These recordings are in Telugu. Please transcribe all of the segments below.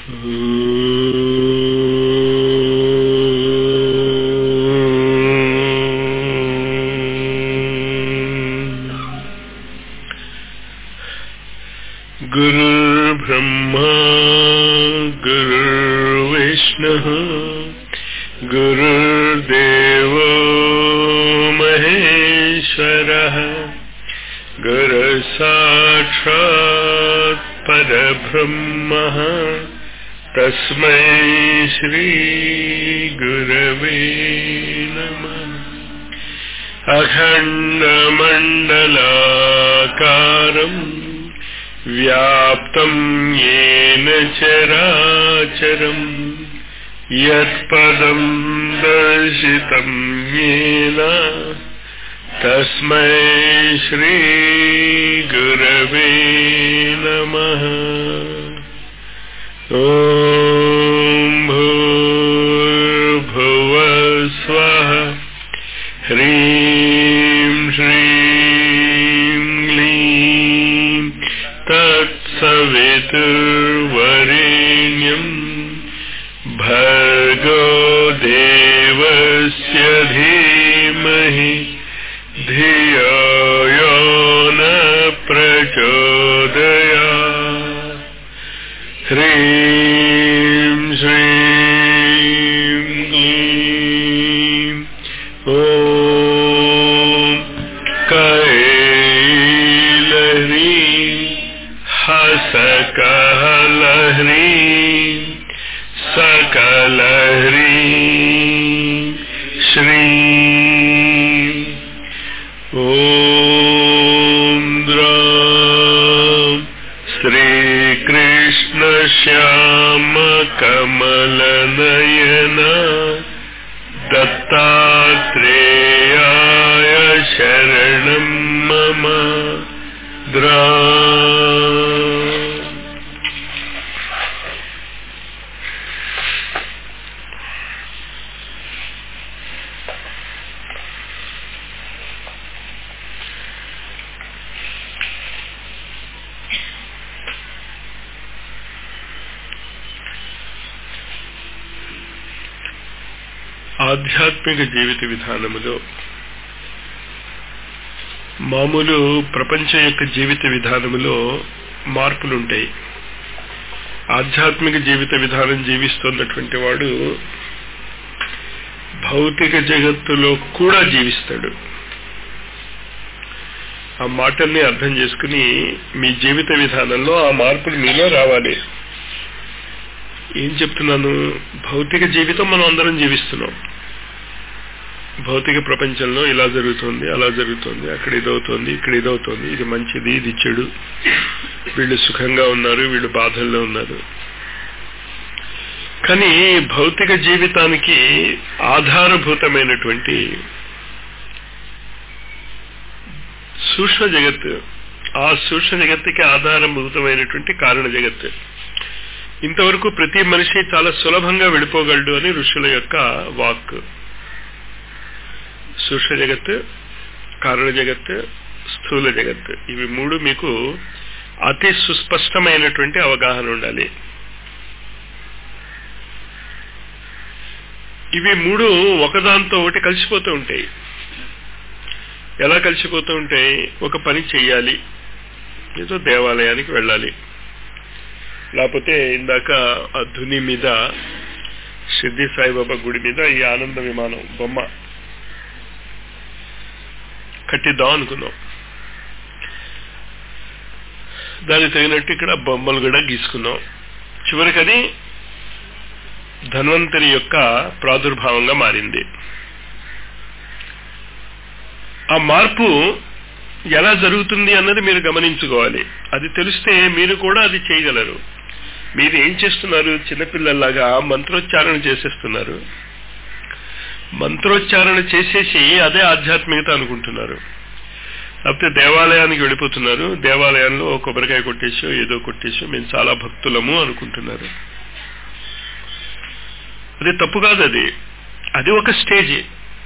गुरुर्ब्रह्मा गुरुर्विष्णुः गुरुर्देवो महेश्वरः गुरुसाक्षात् परब्रह्मः तस्मै श्रीगुरवे नमः अखण्डमण्डलाकारम् व्याप्तम् येन चराचरम् यत्पदम् दर्शितम् येन तस्मै श्रीगुरवे नमः ॐ भूर्भुवस्वः ह्रीं श्रीं क्लीं तत्सवितुर्वरेण्यम् भर्गो देवस्य धीमहि धियो यो न प्रचोदया ह्रीं श्रीं क्लीं ॐ कैलह्रीं हसकहलह्रीं सकलह्रीं श्रीं ॐ द्रां श्रीकृष्णश्यामकमलनयन दत्तात्रेयाय शरणं मम द्रा ఆధ్యాత్మిక జీవిత విధానములో మామూలు ప్రపంచం యొక్క జీవిత విధానములో మార్పులుంటాయి ఆధ్యాత్మిక జీవిత విధానం జీవిస్తున్నటువంటి వాడు భౌతిక జగత్తులో కూడా జీవిస్తాడు ఆ మాటల్ని అర్థం చేసుకుని మీ జీవిత విధానంలో ఆ మార్పులు మీలో రావాలి ఏం చెప్తున్నాను భౌతిక జీవితం మనం అందరం జీవిస్తున్నాం భౌతిక ప్రపంచంలో ఇలా జరుగుతుంది అలా జరుగుతుంది అక్కడ ఇదవుతోంది ఇక్కడ ఇదవుతోంది ఇది మంచిది ఇది చెడు వీళ్ళు సుఖంగా ఉన్నారు వీళ్ళు బాధల్లో ఉన్నారు కానీ భౌతిక జీవితానికి ఆధారభూతమైనటువంటి సూక్ష్మ జగత్తు ఆ సూక్ష్మ జగత్తుకి ఆధారభూతమైనటువంటి కారణ జగత్తు ఇంతవరకు ప్రతి మనిషి చాలా సులభంగా వెళ్ళిపోగలడు అని ఋషుల యొక్క వాక్ సూక్ష్మ జగత్ కారణ జగత్ స్థూల జగత్ ఇవి మూడు మీకు అతి సుస్పష్టమైనటువంటి అవగాహన ఉండాలి ఇవి మూడు ఒకదాంతో ఒకటి కలిసిపోతూ ఉంటాయి ఎలా కలిసిపోతూ ఉంటాయి ఒక పని చెయ్యాలి ఏదో దేవాలయానికి వెళ్ళాలి లేకపోతే ఇందాక ఆ ధుని మీద సిద్ధి సాయిబాబా గుడి మీద ఈ ఆనంద విమానం బొమ్మ కట్టిద్దాం అనుకున్నాం దానికి తగినట్టు ఇక్కడ బొమ్మలు కూడా గీసుకున్నాం చివరికి అది ధన్వంతరి యొక్క ప్రాదుర్భావంగా మారింది ఆ మార్పు ఎలా జరుగుతుంది అన్నది మీరు గమనించుకోవాలి అది తెలిస్తే మీరు కూడా అది చేయగలరు మీరు ఏం చేస్తున్నారు చిన్నపిల్లల్లాగా మంత్రోచ్చారణ చేసేస్తున్నారు మంత్రోచ్చారణ చేసేసి అదే ఆధ్యాత్మికత అనుకుంటున్నారు లేకపోతే దేవాలయానికి వెళ్ళిపోతున్నారు దేవాలయంలో కొబ్బరికాయ కొట్టేసో ఏదో కొట్టేసో మేము చాలా భక్తులము అనుకుంటున్నారు అది తప్పు కాదు అది అది ఒక స్టేజ్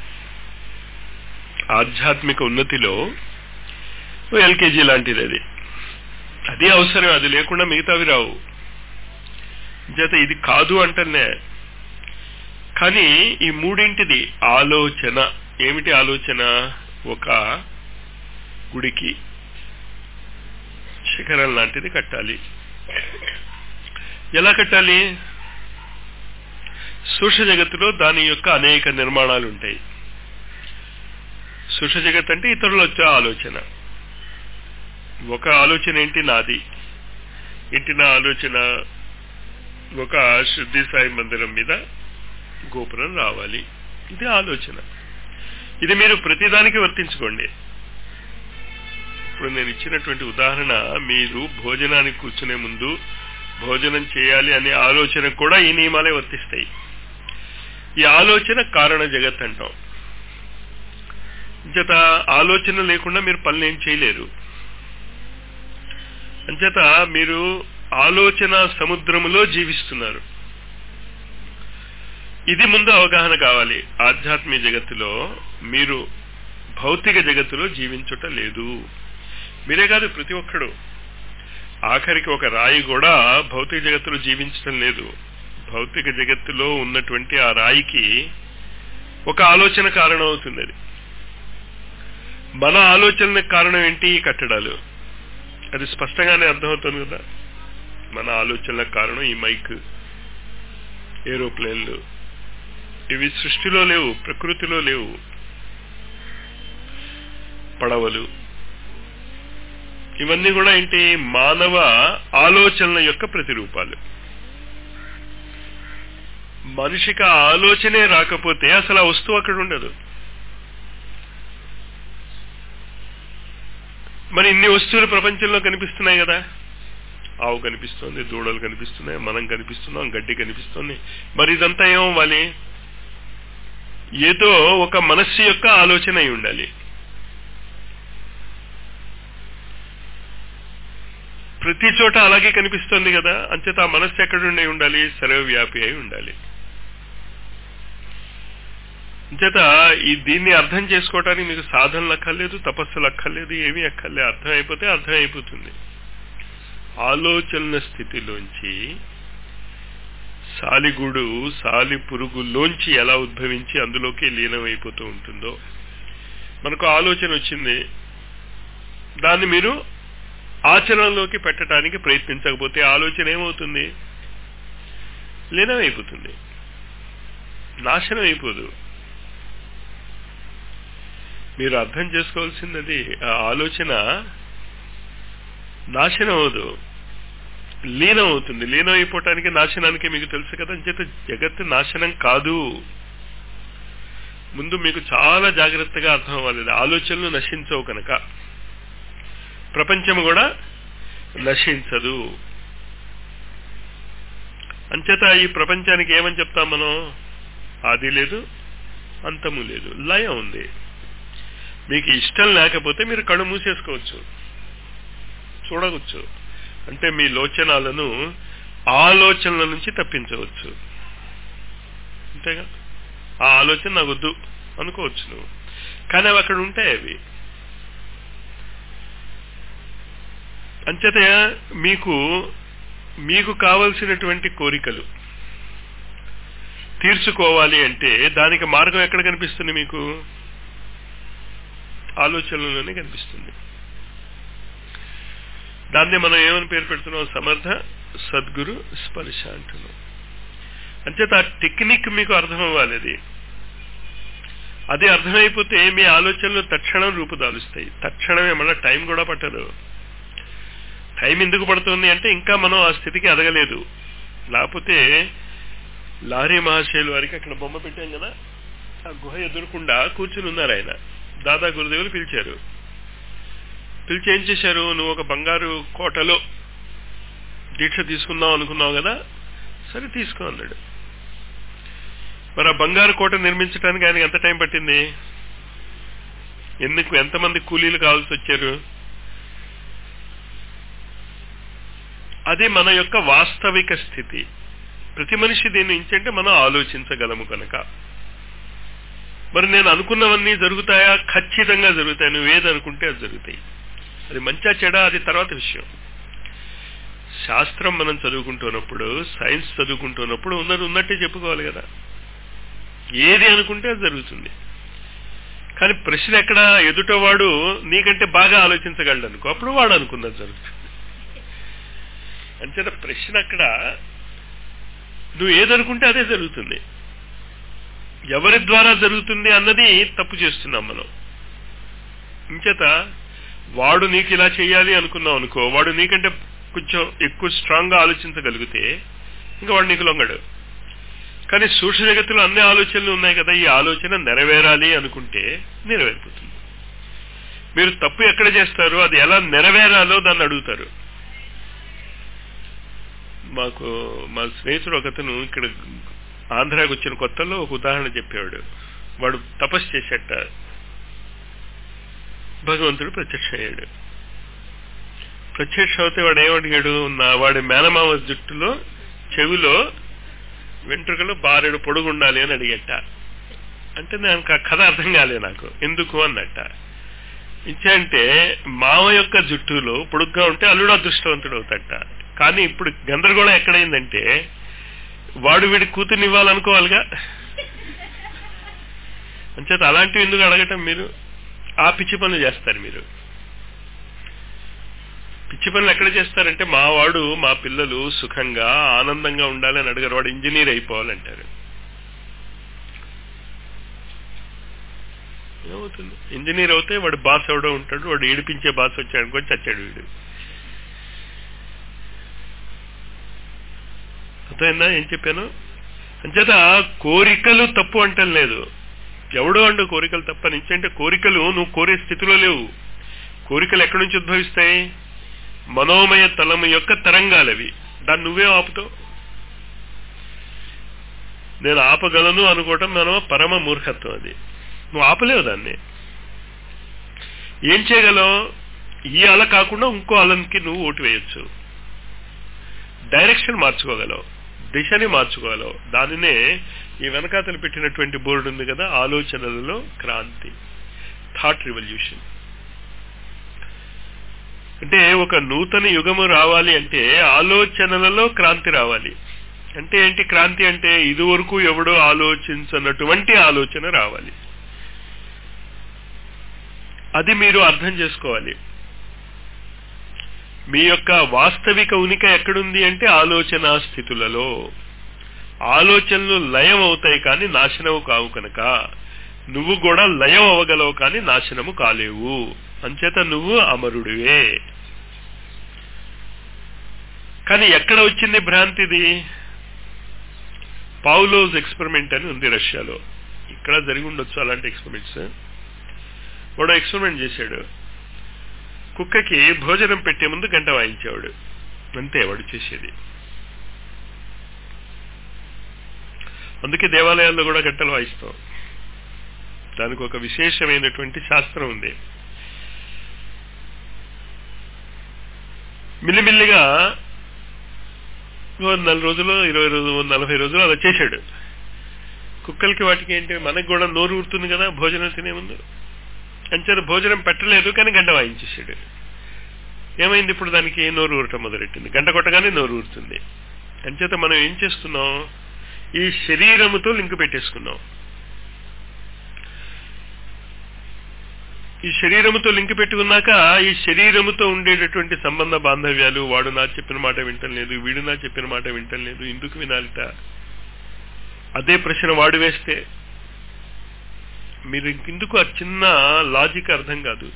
ఆధ్యాత్మిక ఉన్నతిలో ఎల్కేజీ లాంటిది అది అది అవసరం అది లేకుండా మిగతావి రావు అంచేత ఇది కాదు అంటనే కానీ ఈ మూడింటిది ఆలోచన ఏమిటి ఆలోచన ఒక గుడికి శిఖరం లాంటిది కట్టాలి ఎలా కట్టాలి సూక్ష్మ జగత్తులో దాని యొక్క అనేక నిర్మాణాలు ఉంటాయి సూక్ష్మ జగత్ అంటే ఇతరుల వచ్చే ఆలోచన ఒక ఆలోచన ఏంటి నాది ఏంటి నా ఆలోచన ఒక శుద్ధి సాయి మందిరం మీద గోపురం రావాలి ఇది ఆలోచన ఇది మీరు ప్రతిదానికి వర్తించుకోండి ఇప్పుడు నేను ఇచ్చినటువంటి ఉదాహరణ మీరు భోజనానికి కూర్చునే ముందు భోజనం చేయాలి అనే ఆలోచన కూడా ఈ నియమాలే వర్తిస్తాయి ఈ ఆలోచన కారణ జగత్ అంటాం అంచేత ఆలోచన లేకుండా మీరు పనులు ఏం చేయలేరు అంచేత మీరు ఆలోచన సముద్రములో జీవిస్తున్నారు ఇది ముందు అవగాహన కావాలి ఆధ్యాత్మిక జగత్తులో మీరు భౌతిక జగత్తులో జీవించుట లేదు మీరే కాదు ప్రతి ఒక్కడు ఆఖరికి ఒక రాయి కూడా భౌతిక జగత్తులో జీవించడం లేదు భౌతిక జగత్తులో ఉన్నటువంటి ఆ రాయికి ఒక ఆలోచన కారణం అవుతుంది అది మన ఆలోచనలకు కారణం ఏంటి ఈ కట్టడాలు అది స్పష్టంగానే అర్థమవుతుంది కదా మన ఆలోచనలకు కారణం ఈ మైక్ ఏరోప్లేన్లు ఇవి సృష్టిలో లేవు ప్రకృతిలో లేవు పడవలు ఇవన్నీ కూడా ఏంటి మానవ ఆలోచనల యొక్క ప్రతిరూపాలు మనిషికి ఆ ఆలోచనే రాకపోతే అసలు ఆ వస్తువు అక్కడ ఉండదు మరి ఇన్ని వస్తువులు ప్రపంచంలో కనిపిస్తున్నాయి కదా ఆవు కనిపిస్తోంది దూడలు కనిపిస్తున్నాయి మనం కనిపిస్తున్నాం గడ్డి కనిపిస్తోంది మరి ఇదంతా ఏమవ్వాలి ఏదో ఒక మనస్సు యొక్క ఆలోచన అయి ఉండాలి ప్రతి చోట అలాగే కనిపిస్తోంది కదా అంచేత ఆ మనస్సు ఎక్కడుండి ఉండాలి సర్వవ్యాపి అయి ఉండాలి అంచేత ఈ దీన్ని అర్థం చేసుకోవటానికి మీకు సాధనలు అక్కర్లేదు తపస్సులు అక్కర్లేదు ఏమీ అక్కర్లేదు అర్థం అయిపోతే అర్థం అయిపోతుంది ఆలోచనల స్థితిలోంచి సాలిగుడు సాలి పురుగులోంచి ఎలా ఉద్భవించి అందులోకి లీనమైపోతూ ఉంటుందో మనకు ఆలోచన వచ్చింది దాన్ని మీరు ఆచరణలోకి పెట్టడానికి ప్రయత్నించకపోతే ఆలోచన ఏమవుతుంది లీనమైపోతుంది నాశనం అయిపోదు మీరు అర్థం చేసుకోవాల్సినది ఆ ఆలోచన నాశనం అవదు లీనం అవుతుంది లీనం అయిపోవటానికి నాశనానికి మీకు తెలుసు కదా అంచేత జగత్తు నాశనం కాదు ముందు మీకు చాలా జాగ్రత్తగా అర్థం అవ్వాలి ఆలోచనలు నశించవు కనుక ప్రపంచం కూడా నశించదు అంచేత ఈ ప్రపంచానికి ఏమని చెప్తాం మనం ఆది లేదు అంతము లేదు లయం ఉంది మీకు ఇష్టం లేకపోతే మీరు కళ్ళు మూసేసుకోవచ్చు చూడవచ్చు అంటే మీ లోచనాలను ఆలోచనల నుంచి తప్పించవచ్చు అంతేగా ఆ ఆలోచన నాకు వద్దు అనుకోవచ్చు నువ్వు కానీ అవి అక్కడ ఉంటాయి అవి అంచేత మీకు మీకు కావలసినటువంటి కోరికలు తీర్చుకోవాలి అంటే దానికి మార్గం ఎక్కడ కనిపిస్తుంది మీకు ఆలోచనలోనే కనిపిస్తుంది దాన్ని మనం ఏమని పేరు పెడుతున్నాం సమర్థ సద్గురు స్పర్శ అంటున్నాం అంచేత ఆ టెక్నిక్ మీకు అర్థం అవ్వాలి అది అది అర్థమైపోతే మీ ఆలోచనలు తక్షణం రూపుదాలుస్తాయి తక్షణమే మళ్ళీ టైం కూడా పట్టదు టైం ఎందుకు పడుతుంది అంటే ఇంకా మనం ఆ స్థితికి ఎదగలేదు లేకపోతే లారీ మహాశయులు వారికి అక్కడ బొమ్మ పెట్టాం కదా ఆ గుహ ఎదురకుండా కూర్చుని ఉన్నారు ఆయన దాదా గురుదేవులు పిలిచారు పిలిచి ఏం చేశారు నువ్వు ఒక బంగారు కోటలో దీక్ష తీసుకుందాం అనుకున్నావు కదా సరే తీసుకో అన్నాడు మరి ఆ బంగారు కోట నిర్మించడానికి ఆయనకి ఎంత టైం పట్టింది ఎందుకు ఎంతమంది కూలీలు కావాల్సి వచ్చారు అది మన యొక్క వాస్తవిక స్థితి ప్రతి మనిషి దీని నుంచి అంటే మనం ఆలోచించగలము కనుక మరి నేను అనుకున్నవన్నీ జరుగుతాయా ఖచ్చితంగా జరుగుతాయి నువ్వేది అనుకుంటే అది జరుగుతాయి అది మంచా చెడా అది తర్వాత విషయం శాస్త్రం మనం చదువుకుంటున్నప్పుడు సైన్స్ చదువుకుంటున్నప్పుడు ఉన్నది ఉన్నట్టే చెప్పుకోవాలి కదా ఏది అనుకుంటే అది జరుగుతుంది కానీ ప్రశ్న ఎక్కడ ఎదుటవాడు నీకంటే బాగా ఆలోచించగలడు అనుకో అప్పుడు వాడు అనుకున్నది జరుగుతుంది అంచేత ప్రశ్న అక్కడ నువ్వు ఏదనుకుంటే అదే జరుగుతుంది ఎవరి ద్వారా జరుగుతుంది అన్నది తప్పు చేస్తున్నాం మనం ఇంచేత వాడు నీకు ఇలా చేయాలి అనుకున్నావు అనుకో వాడు నీకంటే కొంచెం ఎక్కువ స్ట్రాంగ్ గా ఆలోచించగలిగితే ఇంకా వాడు నీకు లొంగడు కానీ సూక్ష్మ జగత్తులో అన్ని ఆలోచనలు ఉన్నాయి కదా ఈ ఆలోచన నెరవేరాలి అనుకుంటే నెరవేరిపోతుంది మీరు తప్పు ఎక్కడ చేస్తారు అది ఎలా నెరవేరాలో దాన్ని అడుగుతారు మాకు మా స్నేహితుడు ఒకతను ఇక్కడ ఆంధ్రాకి వచ్చిన కొత్తలో ఒక ఉదాహరణ చెప్పేవాడు వాడు తపస్సు చేసేట భగవంతుడు ప్రత్యక్షమయ్యాడు ప్రత్యక్ష అవుతే వాడు ఏమడిగాడు నా వాడి మేనమామ జుట్టులో చెవిలో వెంట్రుకలు బారెడు పొడుగుండాలి అని అడిగట అంటే నాకు ఆ కథ అర్థం కాలే నాకు ఎందుకు అన్నట్ట ఇచ్చంటే మామ యొక్క జుట్టులో పొడుగ్గా ఉంటే అల్లుడు అదృష్టవంతుడు అవుతాట కానీ ఇప్పుడు గందరగోళం ఎక్కడైందంటే వాడు వీడి కూతుర్ని ఇవ్వాలనుకోవాలిగా అంచేత అలాంటివి ఎందుకు అడగటం మీరు ఆ పిచ్చి పనులు చేస్తారు మీరు పిచ్చి పనులు ఎక్కడ చేస్తారంటే మా వాడు మా పిల్లలు సుఖంగా ఆనందంగా ఉండాలని అడగరు వాడు ఇంజనీర్ అయిపోవాలంటారు ఏమవుతుంది ఇంజనీర్ అవుతే వాడు బాస్ ఎవడో ఉంటాడు వాడు ఏడిపించే బాస్ వచ్చాడు అనుకో చచ్చాడు వీడు అర్థమైందా ఏం చెప్పాను అంచేత కోరికలు తప్పు అంటం లేదు ఎవడో అండు కోరికలు తప్ప నుంచంటే కోరికలు నువ్వు కోరే స్థితిలో లేవు కోరికలు ఎక్కడి నుంచి ఉద్భవిస్తాయి మనోమయ తలము యొక్క తరంగాలవి దాన్ని నువ్వే ఆపుతావు నేను ఆపగలను అనుకోవటం మనం పరమ మూర్ఖత్వం అది నువ్వు ఆపలేవు దాన్ని ఏం చేయగలవు ఈ అల కాకుండా ఇంకో అలంకి నువ్వు ఓటు వేయొచ్చు డైరెక్షన్ మార్చుకోగలవు దిశని మార్చుకోగలవు దానినే ఈ వెనకాతలు పెట్టినటువంటి బోర్డు ఉంది కదా ఆలోచనలలో క్రాంతి థాట్ రివల్యూషన్ అంటే ఒక నూతన యుగము రావాలి అంటే ఆలోచనలలో క్రాంతి రావాలి అంటే ఏంటి క్రాంతి అంటే ఇదివరకు ఎవడో ఆలోచించనటువంటి ఆలోచన రావాలి అది మీరు అర్థం చేసుకోవాలి మీ యొక్క వాస్తవిక ఉనికి ఎక్కడుంది అంటే ఆలోచన స్థితులలో ఆలోచనలు లయం అవుతాయి కానీ నాశనము కావు కనుక నువ్వు కూడా లయం అవ్వగలవు కానీ నాశనము కాలేవు అంచేత నువ్వు అమరుడివే కానీ ఎక్కడ వచ్చింది భ్రాంతిది పావులోజ్ ఎక్స్పెరిమెంట్ అని ఉంది రష్యాలో ఇక్కడ జరిగి ఉండొచ్చు అలాంటి ఎక్స్పెరిమెంట్స్ వాడు ఎక్స్పెరిమెంట్ చేశాడు కుక్కకి భోజనం పెట్టే ముందు గంట వాయించేవాడు అంతే వాడు చేసేది అందుకే దేవాలయాల్లో కూడా గంటలు వాయిస్తాం దానికి ఒక విశేషమైనటువంటి శాస్త్రం ఉంది మిల్లిమిల్లిగా నెల రోజులు ఇరవై రోజులు నలభై రోజులు అలా చేశాడు కుక్కలకి వాటికి ఏంటి మనకు కూడా నోరు ఊరుతుంది కదా భోజనం తినే ముందు అంచేత భోజనం పెట్టలేదు కానీ గంట వాయించేసాడు ఏమైంది ఇప్పుడు దానికి నోరు ఊరటం మొదలెట్టింది గంట కొట్టగానే నోరు ఊరుతుంది అంచేత మనం ఏం చేస్తున్నాం ఈ శరీరముతో లింక్ పెట్టేసుకున్నాం ఈ శరీరముతో లింక్ పెట్టుకున్నాక ఈ శరీరముతో ఉండేటటువంటి సంబంధ బాంధవ్యాలు వాడు నా చెప్పిన మాట వింటం లేదు వీడు నా చెప్పిన మాట వింటం లేదు ఎందుకు వినాలిట అదే ప్రశ్న వాడు వేస్తే మీరు ఇంకెందుకు ఆ చిన్న లాజిక్ అర్థం కాదు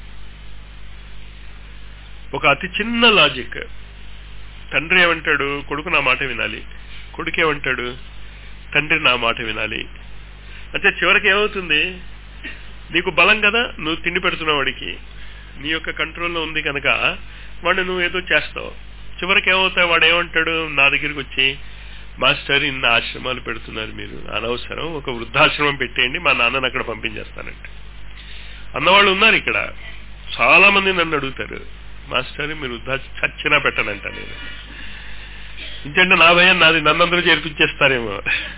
ఒక అతి చిన్న లాజిక్ తండ్రి ఏమంటాడు కొడుకు నా మాట వినాలి కొడుకు ఏమంటాడు తండ్రి నా మాట వినాలి అంటే చివరికి ఏమవుతుంది నీకు బలం కదా నువ్వు తిండి పెడుతున్నావు వాడికి నీ యొక్క కంట్రోల్లో ఉంది కనుక వాడిని నువ్వు ఏదో చేస్తావు చివరికి ఏమవుతావు వాడు ఏమంటాడు నా దగ్గరికి వచ్చి మాస్టర్ ఇన్న ఆశ్రమాలు పెడుతున్నారు మీరు అనవసరం ఒక వృద్ధాశ్రమం పెట్టేయండి మా నాన్నని అక్కడ పంపించేస్తానంటే అన్నవాళ్ళు ఉన్నారు ఇక్కడ చాలా మంది నన్ను అడుగుతారు మాస్టర్ మీరు వృద్ధా చచ్చినా పెట్టనంట నేను ఇంకంటే నా భయం నాది నన్నందరూ చేర్పించేస్తారేమో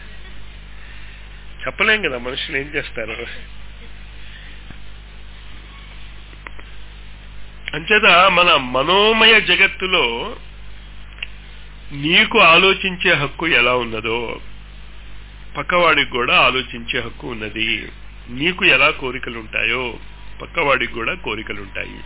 చెప్పలేం కదా మనుషులు ఏం చేస్తారు అంచేత మన మనోమయ జగత్తులో నీకు ఆలోచించే హక్కు ఎలా ఉన్నదో పక్కవాడికి కూడా ఆలోచించే హక్కు ఉన్నది నీకు ఎలా కోరికలు ఉంటాయో పక్కవాడికి కూడా కోరికలు ఉంటాయి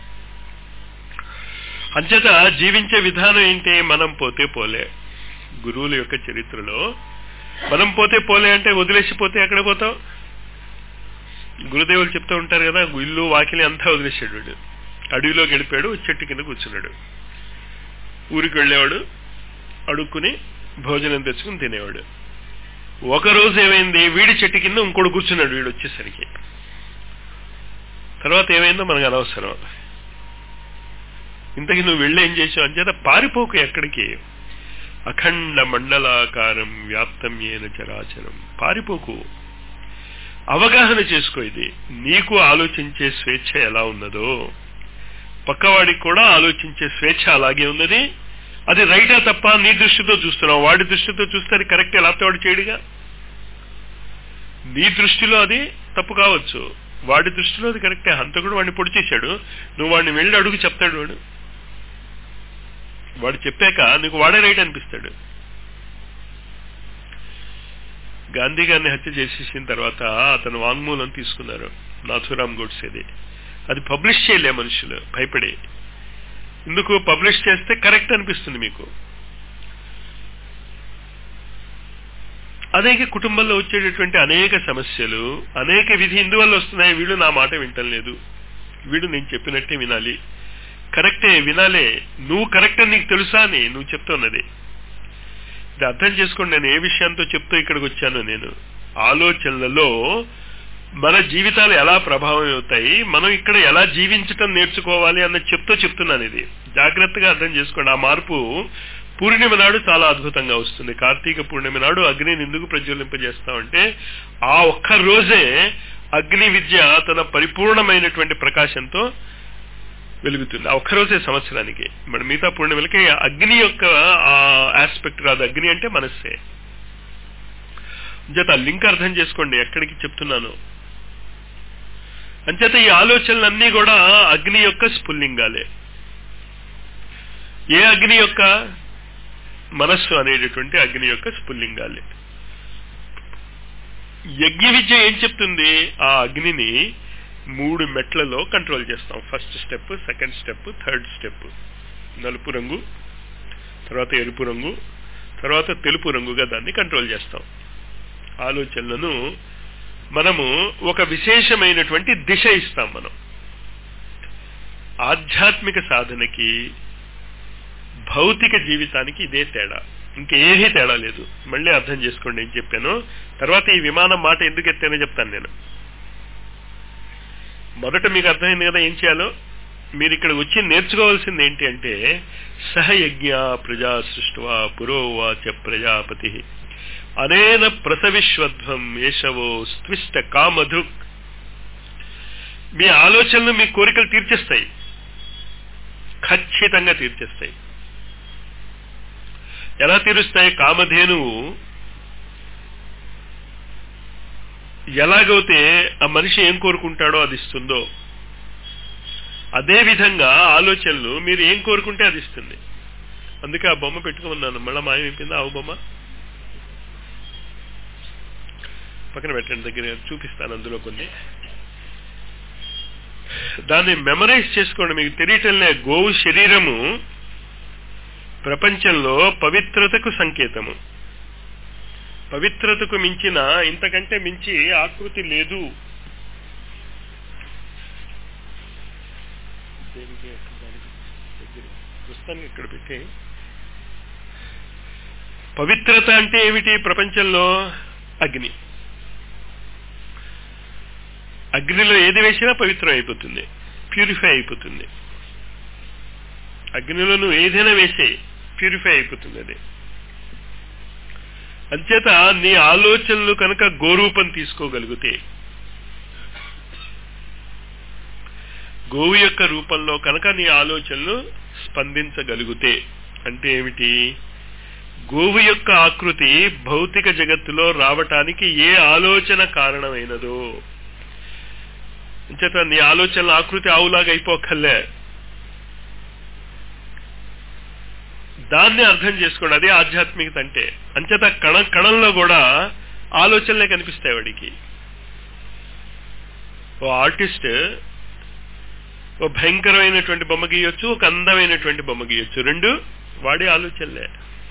అంచేత జీవించే విధానం ఏంటి మనం పోతే పోలే గురువుల యొక్క చరిత్రలో మనం పోతే పోలే అంటే వదిలేసి పోతే ఎక్కడ పోతాం గురుదేవులు చెప్తూ ఉంటారు కదా ఇల్లు వాకిలి అంతా వదిలేసాడు వీడు అడవిలో గడిపాడు చెట్టు కింద కూర్చున్నాడు ఊరికి వెళ్ళేవాడు అడుక్కుని భోజనం తెచ్చుకుని తినేవాడు ఒక రోజు ఏమైంది వీడి చెట్టు కింద ఇంకోటి కూర్చున్నాడు వీడు వచ్చేసరికి తర్వాత ఏమైందో మనకు అనవసరం ఇంతకి నువ్వు వెళ్ళి ఏం చేసావు అంచేత పారిపోకు ఎక్కడికి అఖండ మండలాకారం వ్యాప్తం ఏన చరాచరం పారిపోకు అవగాహన చేసుకో ఇది నీకు ఆలోచించే స్వేచ్ఛ ఎలా ఉన్నదో పక్కవాడికి కూడా ఆలోచించే స్వేచ్ఛ అలాగే ఉన్నది అది రైటా తప్ప నీ దృష్టితో చూస్తున్నావు వాడి దృష్టితో చూస్తే అది కరెక్ట్ ఎలా వాడు చేయడుగా నీ దృష్టిలో అది తప్పు కావచ్చు వాడి దృష్టిలో అది కరెక్టే హంతకుడు వాడిని పొడి చేశాడు నువ్వు వాడిని వెళ్ళి అడుగు చెప్తాడు వాడు వాడు చెప్పాక నీకు వాడే రైట్ అనిపిస్తాడు గాంధీ గారిని హత్య చేసేసిన తర్వాత అతను వాంగ్మూలం తీసుకున్నారు నాథురామ్ గోడ్సేది అది పబ్లిష్ చేయలే మనుషులు భయపడి ఎందుకు పబ్లిష్ చేస్తే కరెక్ట్ అనిపిస్తుంది మీకు అనేక కుటుంబంలో వచ్చేటటువంటి అనేక సమస్యలు అనేక విధి ఇందువల్ల వస్తున్నాయి వీళ్ళు నా మాట వింటం లేదు వీడు నేను చెప్పినట్టే వినాలి కరెక్టే వినాలే నువ్వు కరెక్ట్ అని నీకు తెలుసా అని నువ్వు చెప్తున్నది ఇది అర్థం చేసుకోండి నేను ఏ విషయంతో చెప్తూ ఇక్కడికి వచ్చాను నేను ఆలోచనలలో మన జీవితాలు ఎలా ప్రభావం అవుతాయి మనం ఇక్కడ ఎలా జీవించటం నేర్చుకోవాలి అన్న చెప్తూ చెప్తున్నాను ఇది జాగ్రత్తగా అర్థం చేసుకోండి ఆ మార్పు పూర్ణిమ నాడు చాలా అద్భుతంగా వస్తుంది కార్తీక పూర్ణిమ నాడు అగ్నిని ఎందుకు ప్రజ్వలింపజేస్తామంటే ఆ ఒక్క రోజే అగ్ని విద్య తన పరిపూర్ణమైనటువంటి ప్రకాశంతో వెలుగుతుంది ఆ ఒక్కరోజే సంవత్సరానికి మరి మిగతా పూర్ణిమలకి అగ్ని యొక్క ఆస్పెక్ట్ రాదు అగ్ని అంటే మనస్సే అంచేత లింక్ అర్థం చేసుకోండి ఎక్కడికి చెప్తున్నాను అంచేత ఈ ఆలోచనలన్నీ కూడా అగ్ని యొక్క స్ఫుల్లింగాలే ఏ అగ్ని యొక్క మనస్సు అనేటటువంటి అగ్ని యొక్క స్ఫుల్లింగాలే యజ్ఞ విద్య ఏం చెప్తుంది ఆ అగ్నిని మూడు మెట్లలో కంట్రోల్ చేస్తాం first step second step third step నలుపు రంగు తర్వాత ఎరుపు రంగు తర్వాత తెలుపు రంగుగా దాన్ని కంట్రోల్ చేస్తాం ఆలోచనలను మనము ఒక విశేషమైనటువంటి దిశ ఇస్తాం మనం ఆధ్యాత్మిక సాధనకి భౌతిక జీవితానికి ఇదే తేడా ఇంకేమీ తేడా లేదు మళ్ళీ అర్థం చేసుకోండి ఏం చెప్పాను తర్వాత ఈ విమానం మాట ఎందుకు ఎత్తానో చెప్తాను నేను మొదట మీకు అర్థమైంది కదా ఏం చేయాలో మీరు ఇక్కడ వచ్చి నేర్చుకోవాల్సింది ఏంటి అంటే సహయజ్ఞ ప్రజా సృష్వా పురోవాచ ప్రజాపతి అనేన ప్రసవిశ్వధ్వం ఏషవో స్విష్ట కామధుక్ మీ ఆలోచనలు మీ కోరికలు తీర్చేస్తాయి ఖచ్చితంగా తీర్చేస్తాయి ఎలా తీరుస్తాయి కామధేనువు ఎలాగైతే ఆ మనిషి ఏం కోరుకుంటాడో అది ఇస్తుందో అదే విధంగా ఆలోచనలు మీరు ఏం కోరుకుంటే అది ఇస్తుంది అందుకే ఆ బొమ్మ పెట్టుకున్నాను మళ్ళీ మాయమైపోయింది ఆవు బొమ్మ పక్కన పెట్టండి దగ్గర చూపిస్తాను అందులో కొన్ని దాన్ని మెమరైజ్ చేసుకోండి మీకు తెలియటంలే గోవు శరీరము ప్రపంచంలో పవిత్రతకు సంకేతము పవిత్రతకు మించిన ఇంతకంటే మించి ఆకృతి లేదు పుస్తకాన్ని ఇక్కడ పెట్టి పవిత్రత అంటే ఏమిటి ప్రపంచంలో అగ్ని అగ్నిలో ఏది వేసినా పవిత్రం అయిపోతుంది ప్యూరిఫై అయిపోతుంది అగ్నిలో నువ్వు ఏదైనా వేసే ప్యూరిఫై అయిపోతుంది అది అంచేత నీ ఆలోచనలు కనుక గోరూపం తీసుకోగలిగితే గోవు యొక్క రూపంలో కనుక నీ ఆలోచనలు స్పందించగలిగితే అంటే ఏమిటి గోవు యొక్క ఆకృతి భౌతిక జగత్తులో రావటానికి ఏ ఆలోచన కారణమైనదో అంచేత నీ ఆలోచనల ఆకృతి ఆవులాగా అయిపోకల్లే దాన్ని అర్థం చేసుకోండి అదే ఆధ్యాత్మికత అంటే అంచేత కణ కణంలో కూడా ఆలోచనలే కనిపిస్తాయి వాడికి ఓ ఆర్టిస్ట్ ఓ భయంకరమైనటువంటి బొమ్మ గీయొచ్చు ఒక అందమైనటువంటి బొమ్మ గీయొచ్చు రెండు వాడే ఆలోచనలే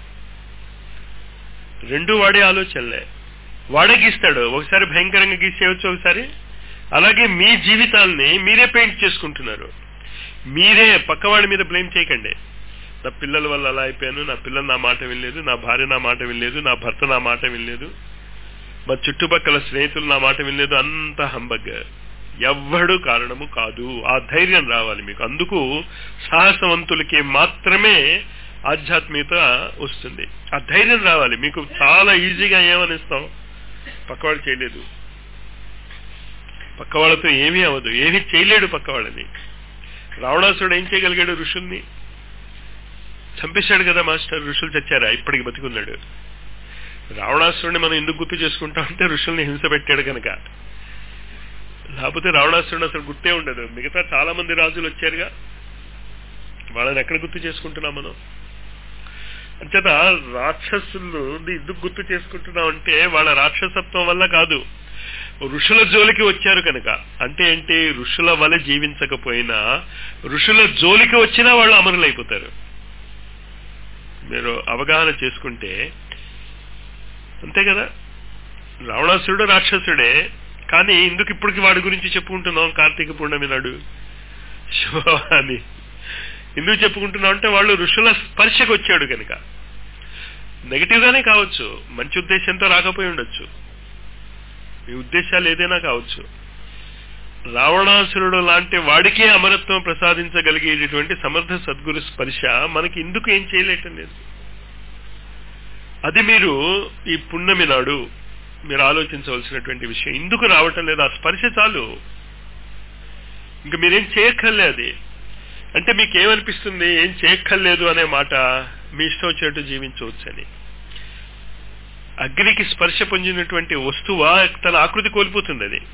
రెండు వాడే ఆలోచనలే వాడే గీస్తాడు ఒకసారి భయంకరంగా గీసేయచ్చు ఒకసారి అలాగే మీ జీవితాల్ని మీరే పెయింట్ చేసుకుంటున్నారు మీరే పక్కవాడి మీద బ్లేమ్ చేయకండి నా పిల్లల వల్ల అలా అయిపోయాను నా పిల్లలు నా మాట వినలేదు నా భార్య నా మాట వినలేదు నా భర్త నా మాట వినలేదు మా చుట్టుపక్కల స్నేహితులు నా మాట వినలేదు అంత హంబగ్ ఎవ్వడు కారణము కాదు ఆ ధైర్యం రావాలి మీకు అందుకు సాహసవంతులకి మాత్రమే ఆధ్యాత్మికత వస్తుంది ఆ ధైర్యం రావాలి మీకు చాలా ఈజీగా ఏమనిస్తాం పక్కవాడు చేయలేదు పక్కవాళ్ళతో ఏమీ అవ్వదు ఏమీ చేయలేడు పక్కవాళ్ళని రావణాసుడు ఏం చేయగలిగాడు ఋషుల్ని చంపేశాడు కదా మాస్టర్ ఋషులు చచ్చారా ఇప్పటికి బతికున్నాడు రావణాసురుడిని మనం ఎందుకు గుర్తు చేసుకుంటాం అంటే ఋషుల్ని హింస పెట్టాడు కనుక లేకపోతే రావణాసురుడు అసలు గుర్తే ఉండదు మిగతా చాలా మంది రాజులు వచ్చారుగా వాళ్ళని ఎక్కడ గుర్తు చేసుకుంటున్నాం మనం అంచేత రాక్షసులు ఎందుకు గుర్తు చేసుకుంటున్నాం అంటే వాళ్ళ రాక్షసత్వం వల్ల కాదు ఋషుల జోలికి వచ్చారు కనుక అంటే ఏంటి ఋషుల వల్ల జీవించకపోయినా ఋషుల జోలికి వచ్చినా వాళ్ళు అమరులైపోతారు మీరు అవగాహన చేసుకుంటే అంతే కదా రావణాసురుడు రాక్షసుడే కానీ ఇందుకు ఇప్పటికి వాడి గురించి చెప్పుకుంటున్నాం కార్తీక పూర్ణమి నాడు శివని ఎందుకు చెప్పుకుంటున్నాం అంటే వాళ్ళు ఋషుల స్పర్శకు వచ్చాడు కనుక నెగిటివ్ గానే కావచ్చు మంచి ఉద్దేశంతో రాకపోయి ఉండొచ్చు మీ ఉద్దేశాలు ఏదైనా కావచ్చు రావణాసురుడు లాంటి వాడికే అమరత్వం ప్రసాదించగలిగేటటువంటి సమర్థ సద్గురు స్పర్శ మనకి ఎందుకు ఏం చేయలేటం లేదు అది మీరు ఈ పుణ్యమి నాడు మీరు ఆలోచించవలసినటువంటి విషయం ఎందుకు రావటం లేదు ఆ స్పర్శ చాలు ఇంకా మీరేం చేయక్కర్లే అది అంటే మీకు ఏమనిపిస్తుంది ఏం చేయక్కర్లేదు అనే మాట మీ ఇష్టం వచ్చేట్టు జీవించవచ్చు అని అగ్నికి స్పర్శ పొందినటువంటి వస్తువా తన ఆకృతి కోల్పోతుంది అది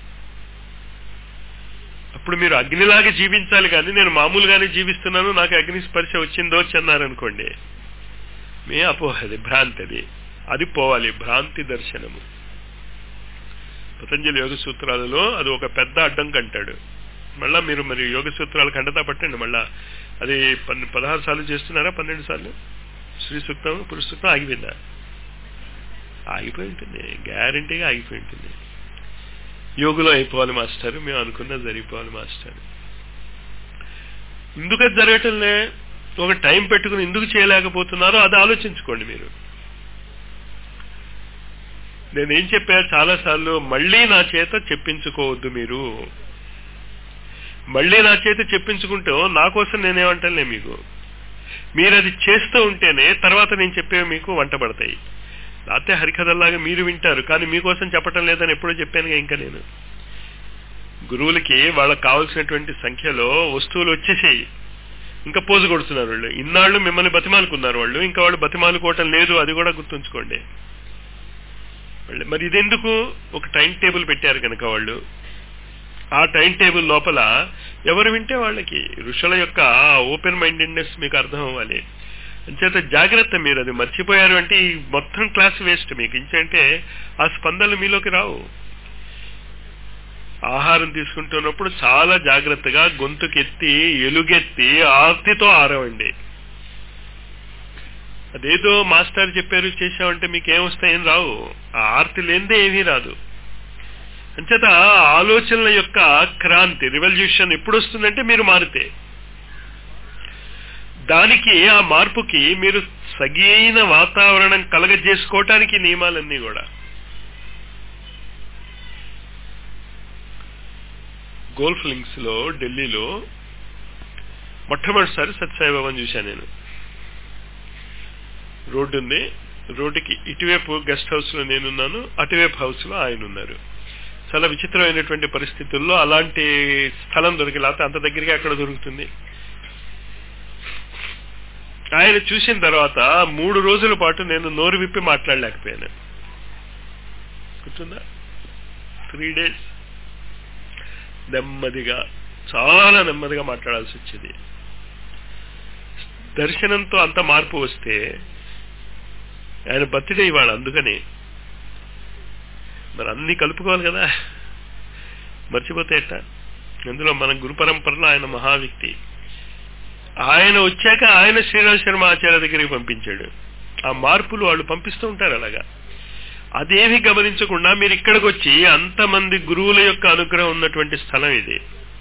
అప్పుడు మీరు అగ్నిలాగా జీవించాలి కానీ నేను మామూలుగానే జీవిస్తున్నాను నాకు అగ్ని స్పర్శ వచ్చిందో అన్నారనుకోండి మీ అపోహది భ్రాంతి అది అది పోవాలి భ్రాంతి దర్శనము పతంజలి యోగ సూత్రాలలో అది ఒక పెద్ద అడ్డంకి అంటాడు మళ్ళా మీరు మరి యోగ సూత్రాలు ఖండతా పట్టండి మళ్ళా అది పదహారు సార్లు చేస్తున్నారా పన్నెండు సార్లు శ్రీ సూక్తం పురుష సూక్తం ఆగిపోయిందా ఆగిపోయి ఉంటుంది గ్యారంటీగా ఆగిపోయి ఉంటుంది యోగులో అయిపోవాలి మాస్టర్ మేము అనుకున్నా జరిగిపోవాలి మాస్టర్ ఎందుకు అది జరగటంలే ఒక టైం పెట్టుకుని ఎందుకు చేయలేకపోతున్నారో అది ఆలోచించుకోండి మీరు నేనేం చెప్పా చాలా సార్లు మళ్ళీ నా చేత చెప్పించుకోవద్దు మీరు మళ్ళీ నా చేత చెప్పించుకుంటూ నా కోసం నేనేమంటానులే మీకు మీరు అది చేస్తూ ఉంటేనే తర్వాత నేను చెప్పేవి మీకు వంట పడతాయి లేకపోతే హరికథల్లాగా మీరు వింటారు కానీ మీకోసం చెప్పటం లేదని ఎప్పుడో చెప్పాను ఇంకా నేను గురువులకి వాళ్ళకి కావలసినటువంటి సంఖ్యలో వస్తువులు వచ్చేసాయి ఇంకా పోజు కొడుతున్నారు వాళ్ళు ఇన్నాళ్ళు మిమ్మల్ని బతిమాలుకున్నారు వాళ్ళు ఇంకా వాళ్ళు బతిమాలుకోవటం లేదు అది కూడా గుర్తుంచుకోండి మరి ఇదెందుకు ఒక టైం టేబుల్ పెట్టారు కనుక వాళ్ళు ఆ టైం టేబుల్ లోపల ఎవరు వింటే వాళ్ళకి ఋషుల యొక్క ఓపెన్ మైండెడ్నెస్ మీకు అర్థం అవ్వాలి అంచేత జాగ్రత్త మీరు అది మర్చిపోయారు అంటే ఈ మొత్తం క్లాస్ వేస్ట్ మీకు ఇంకంటే ఆ స్పందనలు మీలోకి రావు ఆహారం తీసుకుంటున్నప్పుడు చాలా జాగ్రత్తగా గొంతుకెత్తి ఎలుగెత్తి ఆర్తితో ఆరవండి అదేదో మాస్టర్ చెప్పారు చేశామంటే మీకు ఏమొస్తాయేం రావు ఆ ఆర్తి లేనిదే ఏమీ రాదు అంచేత ఆలోచనల యొక్క క్రాంతి రివల్యూషన్ ఎప్పుడు వస్తుందంటే మీరు మారితే దానికి ఆ మార్పుకి మీరు సగైన వాతావరణం కలగజేసుకోవటానికి నియమాలన్నీ కూడా గోల్ఫ్ లింక్స్ లో ఢిల్లీలో మొట్టమొదటిసారి సత్సాయిబాబాను చూశాను నేను రోడ్డు ఉంది రోడ్డుకి ఇటువైపు గెస్ట్ హౌస్ లో నేనున్నాను అటువైపు హౌస్ లో ఆయన ఉన్నారు చాలా విచిత్రమైనటువంటి పరిస్థితుల్లో అలాంటి స్థలం దొరికి లేకపోతే అంత దగ్గరగా అక్కడ దొరుకుతుంది ఆయన చూసిన తర్వాత మూడు రోజుల పాటు నేను నోరు విప్పి మాట్లాడలేకపోయాను గుర్తుందా త్రీ డేస్ నెమ్మదిగా చాలా నెమ్మదిగా మాట్లాడాల్సి వచ్చేది దర్శనంతో అంత మార్పు వస్తే ఆయన బర్త్డే ఇవాళ అందుకని మరి అన్ని కలుపుకోవాలి కదా మర్చిపోతే ఎట్ట అందులో మన గురు పరంపరలో ఆయన మహా వ్యక్తి ఆయన వచ్చాక ఆయన శ్రీరామ్ శర్మ ఆచార్య దగ్గరికి పంపించాడు ఆ మార్పులు వాళ్ళు పంపిస్తూ ఉంటారు అలాగా అదేమి గమనించకుండా మీరు ఇక్కడికి వచ్చి అంతమంది గురువుల యొక్క అనుగ్రహం ఉన్నటువంటి స్థలం ఇది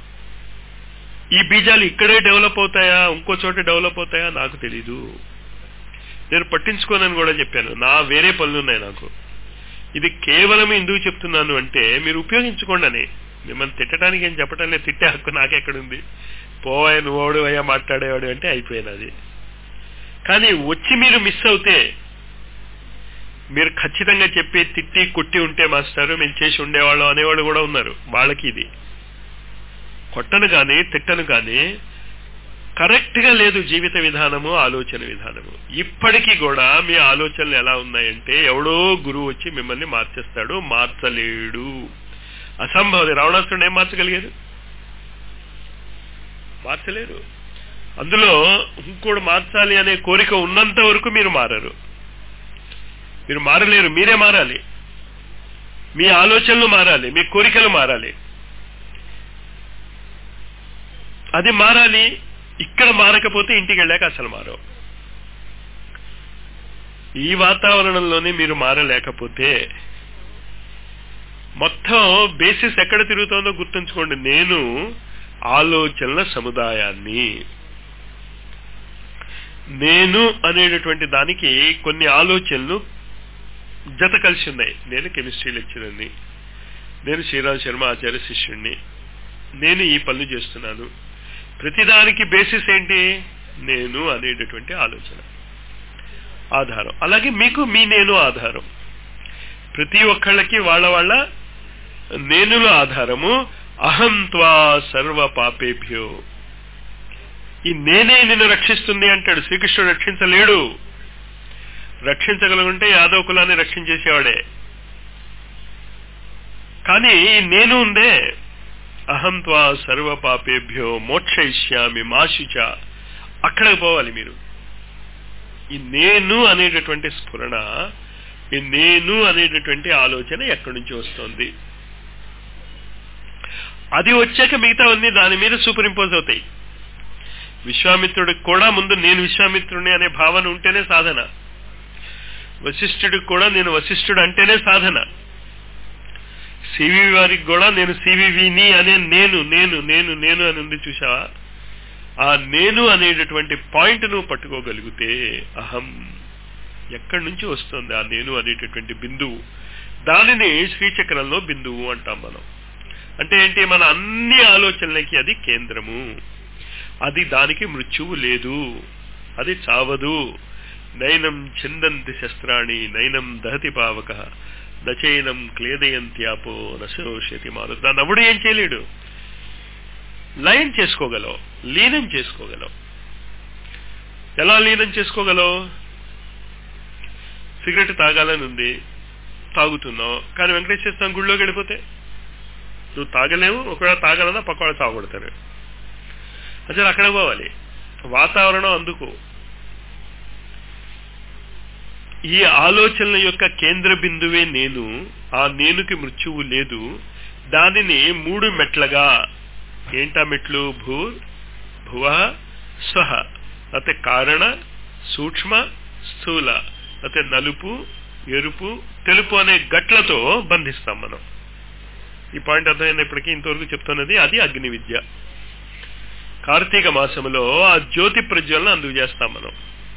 ఈ బీజాలు ఇక్కడే డెవలప్ అవుతాయా ఇంకో చోట డెవలప్ అవుతాయా నాకు తెలీదు నేను పట్టించుకోనని కూడా చెప్పాను నా వేరే పనులు ఉన్నాయి నాకు ఇది కేవలం ఎందుకు చెప్తున్నాను అంటే మీరు ఉపయోగించుకోండి అని మిమ్మల్ని తిట్టడానికి ఏం చెప్పటం లేదు తిట్టే హక్కు నాకెక్కడుంది పోవాయి నువ్వోడు అయ్యా మాట్లాడేవాడు అంటే అయిపోయినది కానీ వచ్చి మీరు మిస్ అవుతే మీరు ఖచ్చితంగా చెప్పి తిట్టి కొట్టి ఉంటే మాస్టారు మేము చేసి ఉండేవాళ్ళం అనేవాళ్ళు కూడా ఉన్నారు వాళ్ళకి ఇది కొట్టను కానీ తిట్టను కానీ కరెక్ట్ గా లేదు జీవిత విధానము ఆలోచన విధానము ఇప్పటికీ కూడా మీ ఆలోచనలు ఎలా ఉన్నాయంటే ఎవడో గురువు వచ్చి మిమ్మల్ని మార్చేస్తాడు మార్చలేడు అసంభవం రావణాసురుడు ఏం మార్చగలిగారు మార్చలేరు అందులో ఇంకోటి మార్చాలి అనే కోరిక ఉన్నంత వరకు మీరు మారరు మీరు మారలేరు మీరే మారాలి మీ ఆలోచనలు మారాలి మీ కోరికలు మారాలి అది మారాలి ఇక్కడ మారకపోతే ఇంటికి వెళ్ళాక అసలు మారవు ఈ వాతావరణంలోనే మీరు మారలేకపోతే మొత్తం బేసిస్ ఎక్కడ తిరుగుతోందో గుర్తుంచుకోండి నేను ఆలోచనల సముదాయాన్ని నేను అనేటటువంటి దానికి కొన్ని ఆలోచనలు జత కలిసి ఉన్నాయి నేను కెమిస్ట్రీ లెక్చరర్ని నేను శ్రీరామ్ శర్మ ఆచార్య శిష్యుణ్ణి నేను ఈ పనులు చేస్తున్నాను ప్రతిదానికి బేసిస్ ఏంటి నేను అనేటటువంటి ఆలోచన ఆధారం అలాగే మీకు మీ నేను ఆధారం ప్రతి ఒక్కళ్ళకి వాళ్ళ వాళ్ళ నేనుల ఆధారము అహం త్వా సర్వ పాపేభ్యో ఈ నేనే నిన్ను రక్షిస్తుంది అంటాడు శ్రీకృష్ణుడు రక్షించలేడు రక్షించగలుగుంటే యాదవ కులాన్ని రక్షించేసేవాడే కానీ ఈ నేను ఉందే అహం త్వా సర్వ పాపేభ్యో మోక్షయిష్యామి మాశుచ అక్కడికి పోవాలి మీరు ఈ నేను అనేటటువంటి స్ఫురణ ఈ నేను అనేటటువంటి ఆలోచన ఎక్కడి నుంచి వస్తుంది అది వచ్చాక మిగతావన్నీ దాని మీద సూపర్ ఇంపోజ్ అవుతాయి విశ్వామిత్రుడికి కూడా ముందు నేను విశ్వామిత్రుడిని అనే భావన ఉంటేనే సాధన వశిష్ఠుడికి కూడా నేను వశిష్ఠుడు అంటేనే సాధన సివి వారికి కూడా నేను సివివిని అనే నేను నేను నేను నేను అని ఉంది చూసావా ఆ నేను అనేటటువంటి పాయింట్ నువ్వు పట్టుకోగలిగితే అహం ఎక్కడి నుంచి వస్తుంది ఆ నేను అనేటటువంటి బిందువు దానిని శ్రీచక్రంలో బిందువు అంటాం మనం అంటే ఏంటి మన అన్ని ఆలోచనలకి అది కేంద్రము అది దానికి మృత్యువు లేదు అది చావదు నైనం చిందంతి శస్త్రాణి నైనం దహతి పావక దచైనం క్లేదయంత్యాపో నశోషతి మారు దాన్ని అప్పుడు ఏం చేయలేడు లయం చేసుకోగలవు లీనం చేసుకోగలవు ఎలా లీనం చేసుకోగలవు సిగరెట్ తాగాలని ఉంది తాగుతున్నావు కానీ వెంకటేశ్వర స్వామి గుళ్ళోకి వెళ్ళిపోతే నువ్వు తాగలేవు ఒకవేళ తాగలదా పక్కవాడు తాగొడతారు అసలు అక్కడ పోవాలి వాతావరణం అందుకు ఈ ఆలోచనల యొక్క కేంద్ర బిందువే నేను ఆ నేనుకి మృత్యువు లేదు దానిని మూడు మెట్లగా ఏంటా మెట్లు భూ భువ స్వహ అయితే కారణ సూక్ష్మ స్థూల అయితే నలుపు ఎరుపు తెలుపు అనే గట్లతో బంధిస్తాం మనం ఈ పాయింట్ అర్థమైనప్పటికీ ఇంతవరకు చెప్తున్నది అది అగ్ని విద్య కార్తీక మాసములో ఆ జ్యోతి ప్రజ్వలన అందుకు చేస్తాం మనం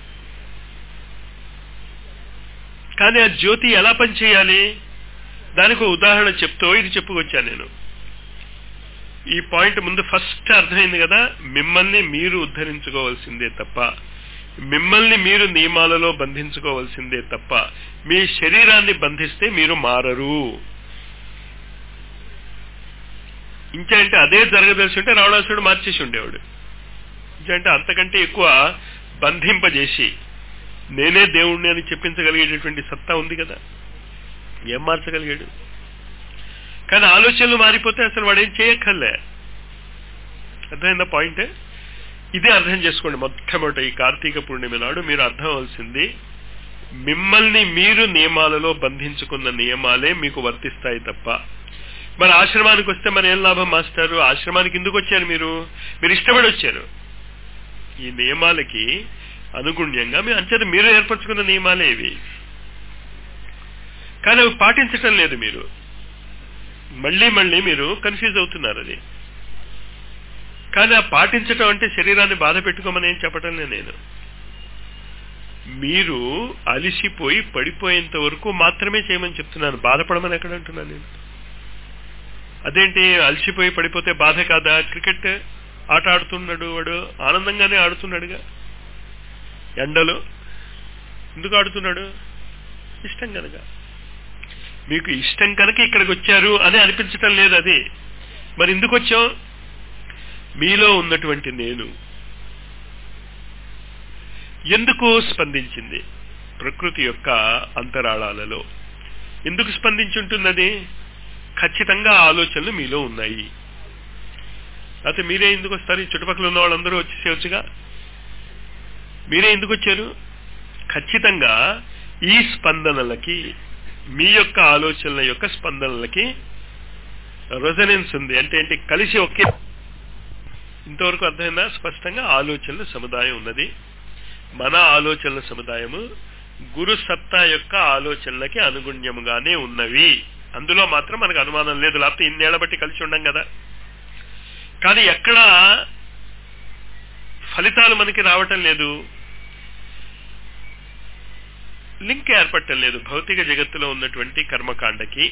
కానీ ఆ జ్యోతి ఎలా పనిచేయాలి దానికి ఉదాహరణ చెప్తూ ఇది చెప్పుకొచ్చాను నేను ఈ పాయింట్ ముందు ఫస్ట్ అర్థమైంది కదా మిమ్మల్ని మీరు ఉద్ధరించుకోవాల్సిందే తప్ప మిమ్మల్ని మీరు నియమాలలో బంధించుకోవాల్సిందే తప్ప మీ శరీరాన్ని బంధిస్తే మీరు మారరు ఇంకంటే అదే జరగదలిసి ఉంటే రావణాసుడు మార్చేసి ఉండేవాడు ఇంకంటే అంతకంటే ఎక్కువ బంధింపజేసి నేనే దేవుణ్ణి అని చెప్పించగలిగేటటువంటి సత్తా ఉంది కదా ఏం మార్చగలిగాడు కానీ ఆలోచనలు మారిపోతే అసలు వాడు ఏం చేయక్కర్లే అర్థమైందా పాయింట్ ఇదే అర్థం చేసుకోండి మొట్టమొదటి ఈ కార్తీక పూర్ణిమ నాడు మీరు అర్థం అవ్వాల్సింది మిమ్మల్ని మీరు నియమాలలో బంధించుకున్న నియమాలే మీకు వర్తిస్తాయి తప్ప మరి ఆశ్రమానికి వస్తే మరి ఏం లాభం మాస్టారు ఆశ్రమానికి ఎందుకు వచ్చారు మీరు మీరు ఇష్టపడి వచ్చారు ఈ నియమాలకి అనుగుణ్యంగా మీరు అంచేత మీరు ఏర్పరచుకున్న నియమాలే ఇవి కానీ అవి పాటించటం లేదు మీరు మళ్ళీ మళ్ళీ మీరు కన్ఫ్యూజ్ అవుతున్నారు అది కానీ ఆ పాటించటం అంటే శరీరాన్ని బాధ పెట్టుకోమని ఏం చెప్పటం లేదు నేను మీరు అలిసిపోయి పడిపోయేంత వరకు మాత్రమే చేయమని చెప్తున్నాను బాధపడమని ఎక్కడ అంటున్నాను నేను అదేంటి అలసిపోయి పడిపోతే బాధ కాదా క్రికెట్ ఆట ఆడుతున్నాడు వాడు ఆనందంగానే ఆడుతున్నాడుగా ఎండలో ఎందుకు ఆడుతున్నాడు ఇష్టం కనుక మీకు ఇష్టం కనుక ఇక్కడికి వచ్చారు అని అనిపించటం లేదు అది మరి ఎందుకు వచ్చాం మీలో ఉన్నటువంటి నేను ఎందుకు స్పందించింది ప్రకృతి యొక్క అంతరాళాలలో ఎందుకు స్పందించి ఉంటున్నది ఖచ్చితంగా ఆలోచనలు మీలో ఉన్నాయి అయితే మీరే ఎందుకు వస్తారు ఈ చుట్టుపక్కల ఉన్న వాళ్ళందరూ వచ్చేసేవచ్చుగా మీరే ఎందుకు వచ్చారు ఖచ్చితంగా ఈ స్పందనలకి మీ యొక్క ఆలోచనల యొక్క స్పందనలకి రెజనెన్స్ ఉంది అంటే ఏంటి కలిసి ఒకే ఇంతవరకు అర్థమైందా స్పష్టంగా ఆలోచనల సముదాయం ఉన్నది మన ఆలోచనల సముదాయము గురు సత్తా యొక్క ఆలోచనలకి అనుగుణ్యముగానే ఉన్నవి అందులో మాత్రం మనకు అనుమానం లేదు లేకపోతే ఇన్నేళ్ల బట్టి కలిసి ఉండం కదా కానీ ఎక్కడ ఫలితాలు మనకి రావటం లేదు లింక్ ఏర్పడటం లేదు భౌతిక జగత్తులో ఉన్నటువంటి కర్మకాండకి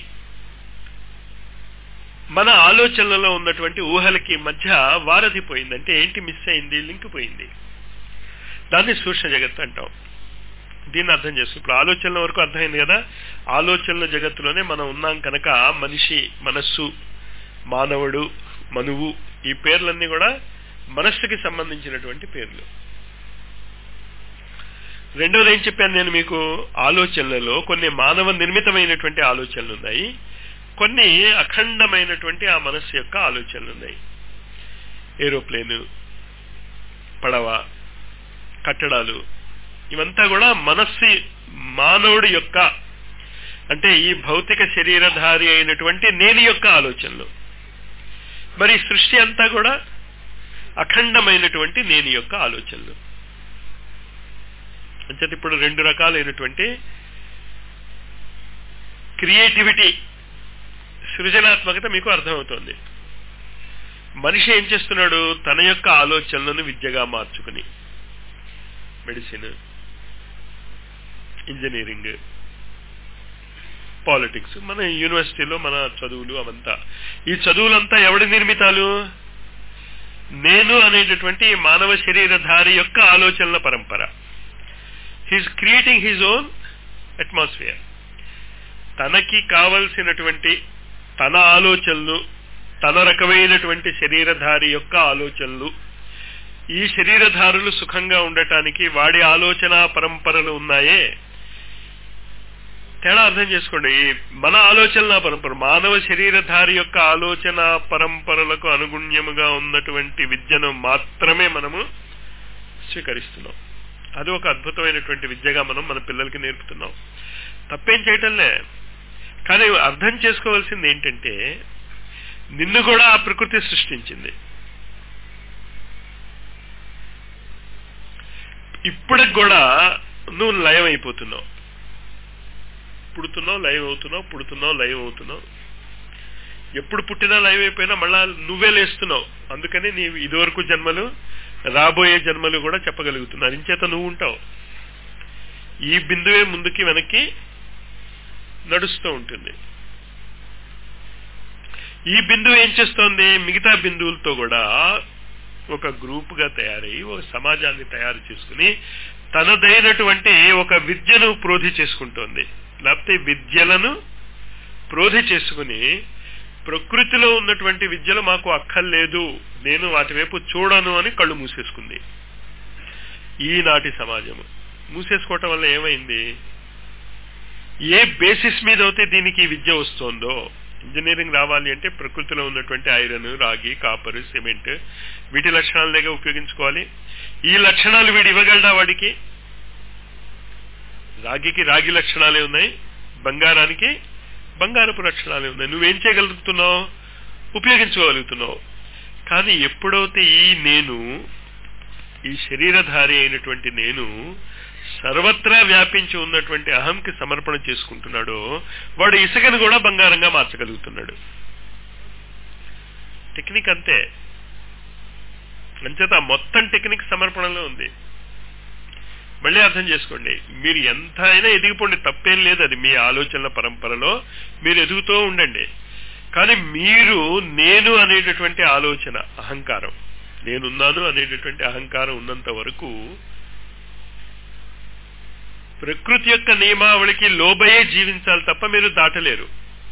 మన ఆలోచనలలో ఉన్నటువంటి ఊహలకి మధ్య వారధి పోయింది అంటే ఏంటి మిస్ అయింది లింక్ పోయింది దాన్ని సూక్ష్మ జగత్తు అంటాం దీన్ని అర్థం చేసుకో ఇప్పుడు ఆలోచనల వరకు అర్థమైంది కదా ఆలోచనల జగత్తులోనే మనం ఉన్నాం కనుక మనిషి మనస్సు మానవుడు మనువు ఈ పేర్లన్నీ కూడా మనస్సుకి సంబంధించినటువంటి పేర్లు రెండోది ఏం చెప్పాను నేను మీకు ఆలోచనలలో కొన్ని మానవ నిర్మితమైనటువంటి ఆలోచనలు ఉన్నాయి కొన్ని అఖండమైనటువంటి ఆ మనస్సు యొక్క ఆలోచనలు ఉన్నాయి ఏరోప్లేన్ పడవ కట్టడాలు ఇవంతా కూడా మనస్సు మానవుడి యొక్క అంటే ఈ భౌతిక శరీరధారి అయినటువంటి నేను యొక్క ఆలోచనలు మరి సృష్టి అంతా కూడా అఖండమైనటువంటి నేను యొక్క ఆలోచనలు అంచేత ఇప్పుడు రెండు రకాలైనటువంటి క్రియేటివిటీ సృజనాత్మకత మీకు అర్థమవుతోంది మనిషి ఏం చేస్తున్నాడు తన యొక్క ఆలోచనలను విద్యగా మార్చుకుని మెడిసిన్ ఇంజనీరింగ్ పాలిటిక్స్ మన యూనివర్సిటీలో మన చదువులు అవంతా ఈ చదువులంతా ఎవడి నిర్మితాలు నేను అనేటటువంటి మానవ శరీరధారి యొక్క ఆలోచనల పరంపర he's creating his own atmosphere తనకి కావలసినటువంటి తన ఆలోచనలు తన రకమైనటువంటి శరీరధారి యొక్క ఆలోచనలు ఈ శరీరధారులు సుఖంగా ఉండటానికి వాడి ఆలోచన పరంపరలు ఉన్నాయే తేడా అర్థం చేసుకోండి మన ఆలోచన పరంపర మానవ శరీరధారి యొక్క ఆలోచన పరంపరలకు అనుగుణ్యముగా ఉన్నటువంటి విద్యను మాత్రమే మనము స్వీకరిస్తున్నాం అది ఒక అద్భుతమైనటువంటి విద్యగా మనం మన పిల్లలకి నేర్పుతున్నాం తప్పేం చేయటంలే కానీ అర్థం చేసుకోవాల్సింది ఏంటంటే నిన్ను కూడా ఆ ప్రకృతి సృష్టించింది ఇప్పటికి కూడా నువ్వు లయం అయిపోతున్నావు పుడుతున్నావు లైవ్ అవుతున్నావు పుడుతున్నావు లైవ్ అవుతున్నావు ఎప్పుడు పుట్టినా లైవ్ అయిపోయినా మళ్ళా నువ్వే లేస్తున్నావు అందుకని నీ ఇదివరకు జన్మలు రాబోయే జన్మలు కూడా చెప్పగలుగుతున్నావు ఇంచేత నువ్వు ఉంటావు ఈ బిందువే ముందుకి వెనక్కి నడుస్తూ ఉంటుంది ఈ బిందువు ఏం చేస్తోంది మిగతా బిందువులతో కూడా ఒక గ్రూప్ గా తయారయ్యి ఒక సమాజాన్ని తయారు చేసుకుని తనదైనటువంటి ఒక విద్యను ప్రోధి చేసుకుంటోంది లేకపోతే విద్యలను ప్రోధి చేసుకుని ప్రకృతిలో ఉన్నటువంటి విద్యలు మాకు అక్కర్లేదు నేను వాటి వైపు చూడను అని కళ్ళు మూసేసుకుంది ఈనాటి సమాజము మూసేసుకోవటం వల్ల ఏమైంది ఏ బేసిస్ మీద అయితే దీనికి విద్య వస్తోందో ఇంజనీరింగ్ రావాలి అంటే ప్రకృతిలో ఉన్నటువంటి ఐరన్ రాగి కాపర్ సిమెంట్ వీటి లక్షణాలనే ఉపయోగించుకోవాలి ఈ లక్షణాలు వీడు ఇవ్వగలడా వాడికి రాగికి రాగి లక్షణాలే ఉన్నాయి బంగారానికి బంగారపు లక్షణాలే ఉన్నాయి నువ్వేం చేయగలుగుతున్నావు ఉపయోగించుకోగలుగుతున్నావు కానీ ఎప్పుడైతే ఈ నేను ఈ శరీరధారి అయినటువంటి నేను సర్వత్రా వ్యాపించి ఉన్నటువంటి అహంకి సమర్పణ చేసుకుంటున్నాడో వాడు ఇసుకను కూడా బంగారంగా మార్చగలుగుతున్నాడు టెక్నిక్ అంతే అంచేత మొత్తం టెక్నిక్ సమర్పణలో ఉంది మళ్ళీ అర్థం చేసుకోండి మీరు ఎంత అయినా ఎదిగిపోండి తప్పేం లేదు అది మీ ఆలోచనల పరంపరలో మీరు ఎదుగుతూ ఉండండి కానీ మీరు నేను అనేటటువంటి ఆలోచన అహంకారం నేనున్నాను అనేటటువంటి అహంకారం ఉన్నంత వరకు ప్రకృతి యొక్క నియమావళికి లోబయే జీవించాలి తప్ప మీరు దాటలేరు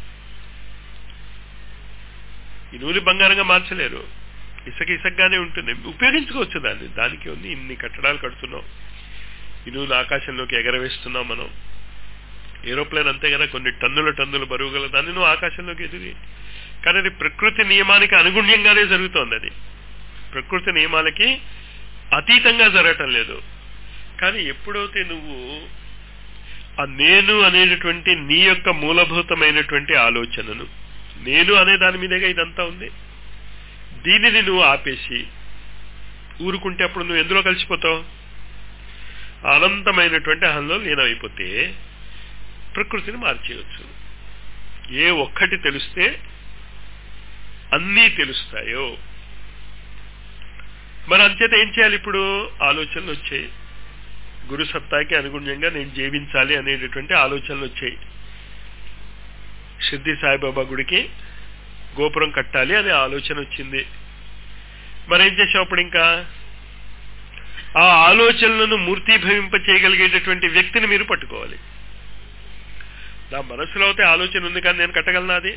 ఈ నూనె బంగారంగా మార్చలేరు ఇసుక ఇసుకగానే ఉంటుంది ఉపయోగించుకోవచ్చు దాన్ని దానికి ఉంది ఇన్ని కట్టడాలు కడుతున్నాం ఈ నూనె ఆకాశంలోకి ఎగరవేస్తున్నాం మనం ఏరోప్లేన్ అంతే కదా కొన్ని టన్నుల టన్నుల బరువు గల దాన్ని నువ్వు ఆకాశంలోకి ఎదిగి కానీ అది ప్రకృతి నియమానికి అనుగుణ్యంగానే జరుగుతోంది అది ప్రకృతి నియమాలకి అతీతంగా జరగటం లేదు కానీ ఎప్పుడైతే నువ్వు ఆ నేను అనేటటువంటి నీ యొక్క మూలభూతమైనటువంటి ఆలోచనను నేను అనే దాని మీదేగా ఇదంతా ఉంది దీనిని నువ్వు ఆపేసి ఊరుకుంటే అప్పుడు నువ్వు ఎందులో కలిసిపోతావు అనంతమైనటువంటి అహంలో లీనమైపోతే ప్రకృతిని మార్చేయవచ్చు ఏ ఒక్కటి తెలిస్తే అన్నీ తెలుస్తాయో మరి అంచేత ఏం చేయాలి ఇప్పుడు ఆలోచనలు వచ్చాయి గురు సత్తాకి అనుగుణ్యంగా నేను జీవించాలి అనేటటువంటి ఆలోచనలు వచ్చాయి సిద్ధి సాయిబాబా గుడికి గోపురం కట్టాలి అనే ఆలోచన వచ్చింది మరేం చేసాం అప్పుడు ఇంకా ఆ ఆలోచనలను మూర్తిభవింప చేయగలిగేటటువంటి వ్యక్తిని మీరు పట్టుకోవాలి నా మనసులో అయితే ఆలోచన ఉంది కానీ నేను కట్టగలనా అది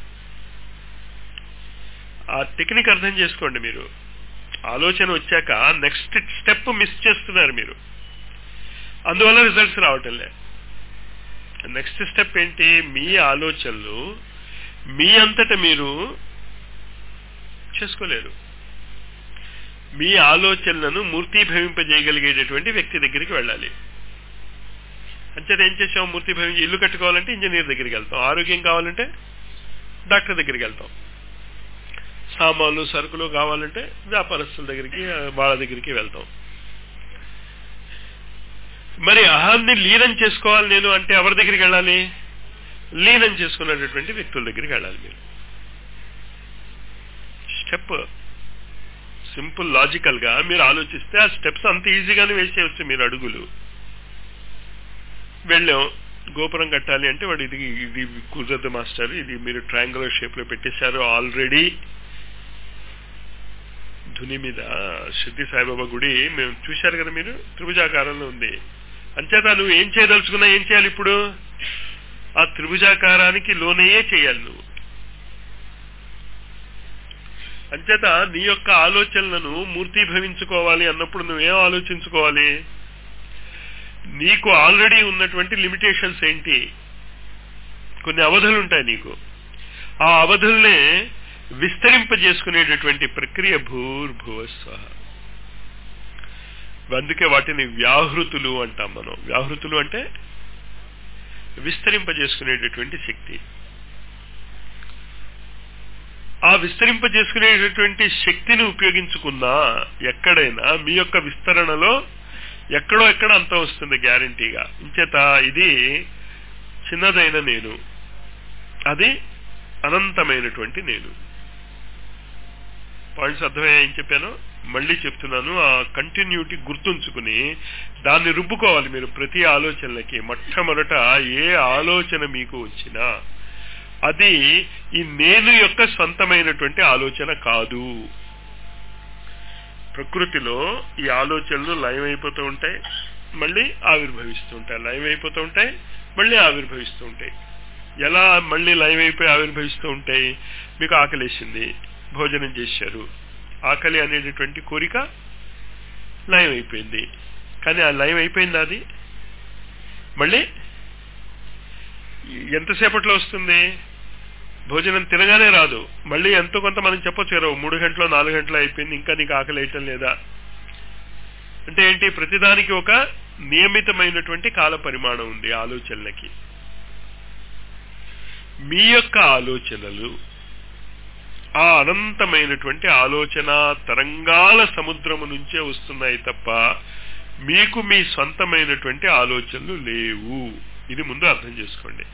ఆ టెక్నిక్ అర్థం చేసుకోండి మీరు ఆలోచన వచ్చాక నెక్స్ట్ స్టెప్ మిస్ చేస్తున్నారు మీరు అందువల్ల రిజల్ట్స్ రావటంలే నెక్స్ట్ స్టెప్ ఏంటి మీ ఆలోచనలు మీ అంతట మీరు చేసుకోలేరు మీ ఆలోచనలను మూర్తిభవింపజేయగలిగేటటువంటి వ్యక్తి దగ్గరికి వెళ్ళాలి అంచేత ఏం చేసాం మూర్తిభవించి ఇల్లు కట్టుకోవాలంటే ఇంజనీర్ దగ్గరికి వెళ్తాం ఆరోగ్యం కావాలంటే డాక్టర్ దగ్గరికి వెళ్తాం సామాన్లు సరుకులు కావాలంటే వ్యాపారస్తుల దగ్గరికి వాళ్ళ దగ్గరికి వెళ్తాం మరి అహాన్ని లీనం చేసుకోవాలి నేను అంటే ఎవరి దగ్గరికి వెళ్ళాలి లీనం చేసుకున్నటువంటి వ్యక్తుల దగ్గరికి వెళ్ళాలి మీరు స్టెప్ సింపుల్ లాజికల్ గా మీరు ఆలోచిస్తే ఆ స్టెప్స్ అంత ఈజీగానే వేసేయచ్చు మీరు అడుగులు వెళ్ళాం గోపురం కట్టాలి అంటే వాడు ఇది ఇది కుదరదు మాస్టర్ ఇది మీరు ట్రయాంగులర్ షేప్ లో పెట్టేశారు ఆల్రెడీ ధుని మీద సిద్ధి సాయిబాబా గుడి మేము చూశారు కదా మీరు త్రిభుజాకారంలో ఉంది అంచేత నువ్వు ఏం చేయదలుచుకున్నా ఏం చేయాలి ఇప్పుడు ఆ త్రిభుజాకారానికి లోనయ్యే చేయాలి నువ్వు అంచేత నీ యొక్క ఆలోచనలను మూర్తిభవించుకోవాలి అన్నప్పుడు నువ్వేం ఆలోచించుకోవాలి నీకు ఆల్రెడీ ఉన్నటువంటి లిమిటేషన్స్ ఏంటి కొన్ని అవధులు ఉంటాయి నీకు ఆ అవధుల్నే విస్తరింపజేసుకునేటటువంటి ప్రక్రియ భూర్భువస్వ అందుకే వాటిని వ్యాహృతులు అంటాం మనం వ్యాహృతులు అంటే విస్తరింపజేసుకునేటటువంటి శక్తి ఆ విస్తరింపజేసుకునేటటువంటి శక్తిని ఉపయోగించుకున్నా ఎక్కడైనా మీ యొక్క విస్తరణలో ఎక్కడో ఎక్కడ అంతం వస్తుంది గ్యారంటీగా ఇంచేత ఇది చిన్నదైన నేను అది అనంతమైనటువంటి నేను పాయింట్స్ అర్థమయ్యా ఏం చెప్పాను మళ్ళీ చెప్తున్నాను ఆ కంటిన్యూటీ గుర్తుంచుకుని దాన్ని రుబ్బుకోవాలి మీరు ప్రతి ఆలోచనలకి మొట్టమొదట ఏ ఆలోచన మీకు వచ్చినా అది ఈ నేను యొక్క సొంతమైనటువంటి ఆలోచన కాదు ప్రకృతిలో ఈ ఆలోచనలు లయమైపోతూ ఉంటాయి మళ్ళీ ఆవిర్భవిస్తూ ఉంటాయి లయమైపోతూ ఉంటాయి మళ్ళీ ఆవిర్భవిస్తూ ఉంటాయి ఎలా మళ్ళీ లయమైపోయి ఆవిర్భవిస్తూ ఉంటాయి మీకు ఆకలేసింది భోజనం చేశారు ఆకలి అనేటటువంటి కోరిక లయం అయిపోయింది కానీ ఆ లయం అయిపోయింది అది మళ్ళీ ఎంతసేపట్లో వస్తుంది భోజనం తినగానే రాదు మళ్ళీ ఎంతో కొంత మనం చెప్పొచ్చు మూడు గంటలు నాలుగు గంటలు అయిపోయింది ఇంకా నీకు ఆకలి వేయటం లేదా అంటే ఏంటి ప్రతిదానికి ఒక నియమితమైనటువంటి కాల పరిమాణం ఉంది ఆలోచనలకి మీ యొక్క ఆలోచనలు ఆ అనంతమైనటువంటి ఆలోచన తరంగాల సముద్రము నుంచే వస్తున్నాయి తప్ప మీకు మీ సొంతమైనటువంటి ఆలోచనలు లేవు ఇది ముందు అర్థం చేసుకోండి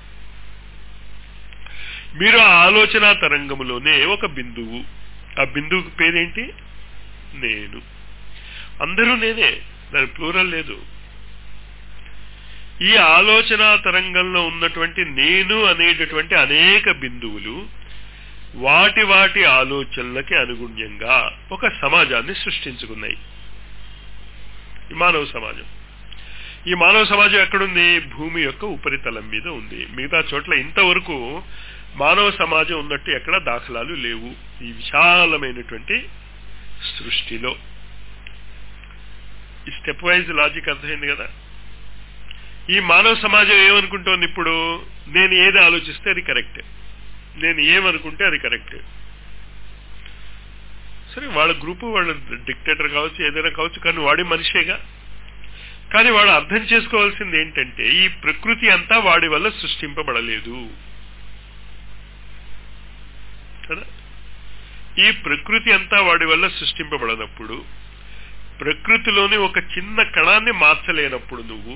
మీరు ఆ ఆలోచన తరంగములోనే ఒక బిందువు ఆ బిందువుకి పేరేంటి నేను అందరూ నేనే దాని ప్లూరల్ లేదు ఈ ఆలోచన తరంగంలో ఉన్నటువంటి నేను అనేటటువంటి అనేక బిందువులు వాటి వాటి ఆలోచనలకి అనుగుణ్యంగా ఒక సమాజాన్ని సృష్టించుకున్నాయి ఈ మానవ సమాజం ఈ మానవ సమాజం ఎక్కడుంది భూమి యొక్క ఉపరితలం మీద ఉంది మిగతా చోట్ల ఇంతవరకు మానవ సమాజం ఉన్నట్టు ఎక్కడ దాఖలాలు లేవు ఈ విశాలమైనటువంటి సృష్టిలో ఈ స్టెప్ వైజ్ లాజిక్ అర్థమైంది కదా ఈ మానవ సమాజం ఏమనుకుంటోంది ఇప్పుడు నేను ఏది ఆలోచిస్తే అది కరెక్ట్ నేను ఏమనుకుంటే అది కరెక్ట్ సరే వాళ్ళ గ్రూపు వాళ్ళ డిక్టేటర్ కావచ్చు ఏదైనా కావచ్చు కానీ వాడి మనిషేగా కానీ వాడు అర్థం చేసుకోవాల్సింది ఏంటంటే ఈ ప్రకృతి అంతా వాడి వల్ల సృష్టింపబడలేదు కదా ఈ ప్రకృతి అంతా వాడి వల్ల సృష్టింపబడనప్పుడు ప్రకృతిలోని ఒక చిన్న కణాన్ని మార్చలేనప్పుడు నువ్వు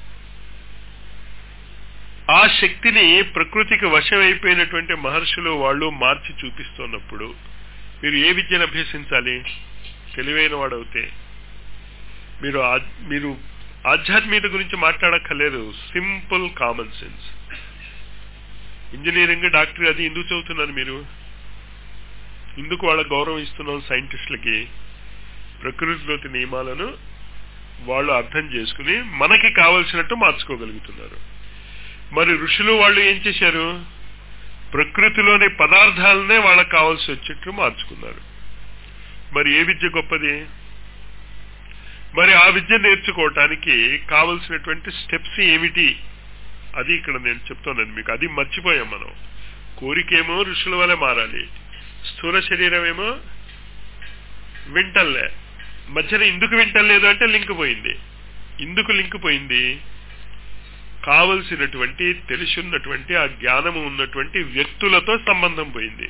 ఆ శక్తిని ప్రకృతికి వశమైపోయినటువంటి మహర్షులు వాళ్ళు మార్చి చూపిస్తున్నప్పుడు మీరు ఏ విద్యను అభ్యసించాలి తెలివైన వాడవుతే మీరు మీరు ఆధ్యాత్మికత గురించి మాట్లాడక్కర్లేదు simple common sense engineering doctor అది ఎందుకు చదువుతున్నారు మీరు ఎందుకు వాళ్ళ గౌరవం ఇస్తున్నాం సైంటిస్టులకి ప్రకృతిలోని నియమాలను వాళ్ళు అర్థం చేసుకుని మనకి కావలసినట్టు మార్చుకోగలుగుతున్నారు మరి ఋషులు వాళ్ళు ఏం చేశారు ప్రకృతిలోని పదార్థాలనే వాళ్ళకి కావాల్సి వచ్చేట్లు మార్చుకున్నారు మరి ఏ విద్య గొప్పది మరి ఆ విద్య నేర్చుకోవటానికి కావలసినటువంటి స్టెప్స్ ఏమిటి అది ఇక్కడ నేను చెప్తున్నాను మీకు అది మర్చిపోయాం మనం కోరికేమో ఋషుల వల్ల మారాలి స్థూల శరీరం ఏమో వింటల్లే మధ్యన ఎందుకు వింటలేదు అంటే లింక్ పోయింది ఎందుకు లింక్ పోయింది కావలసినటువంటి తెలుసున్నటువంటి ఆ జ్ఞానము ఉన్నటువంటి వ్యక్తులతో సంబంధం పోయింది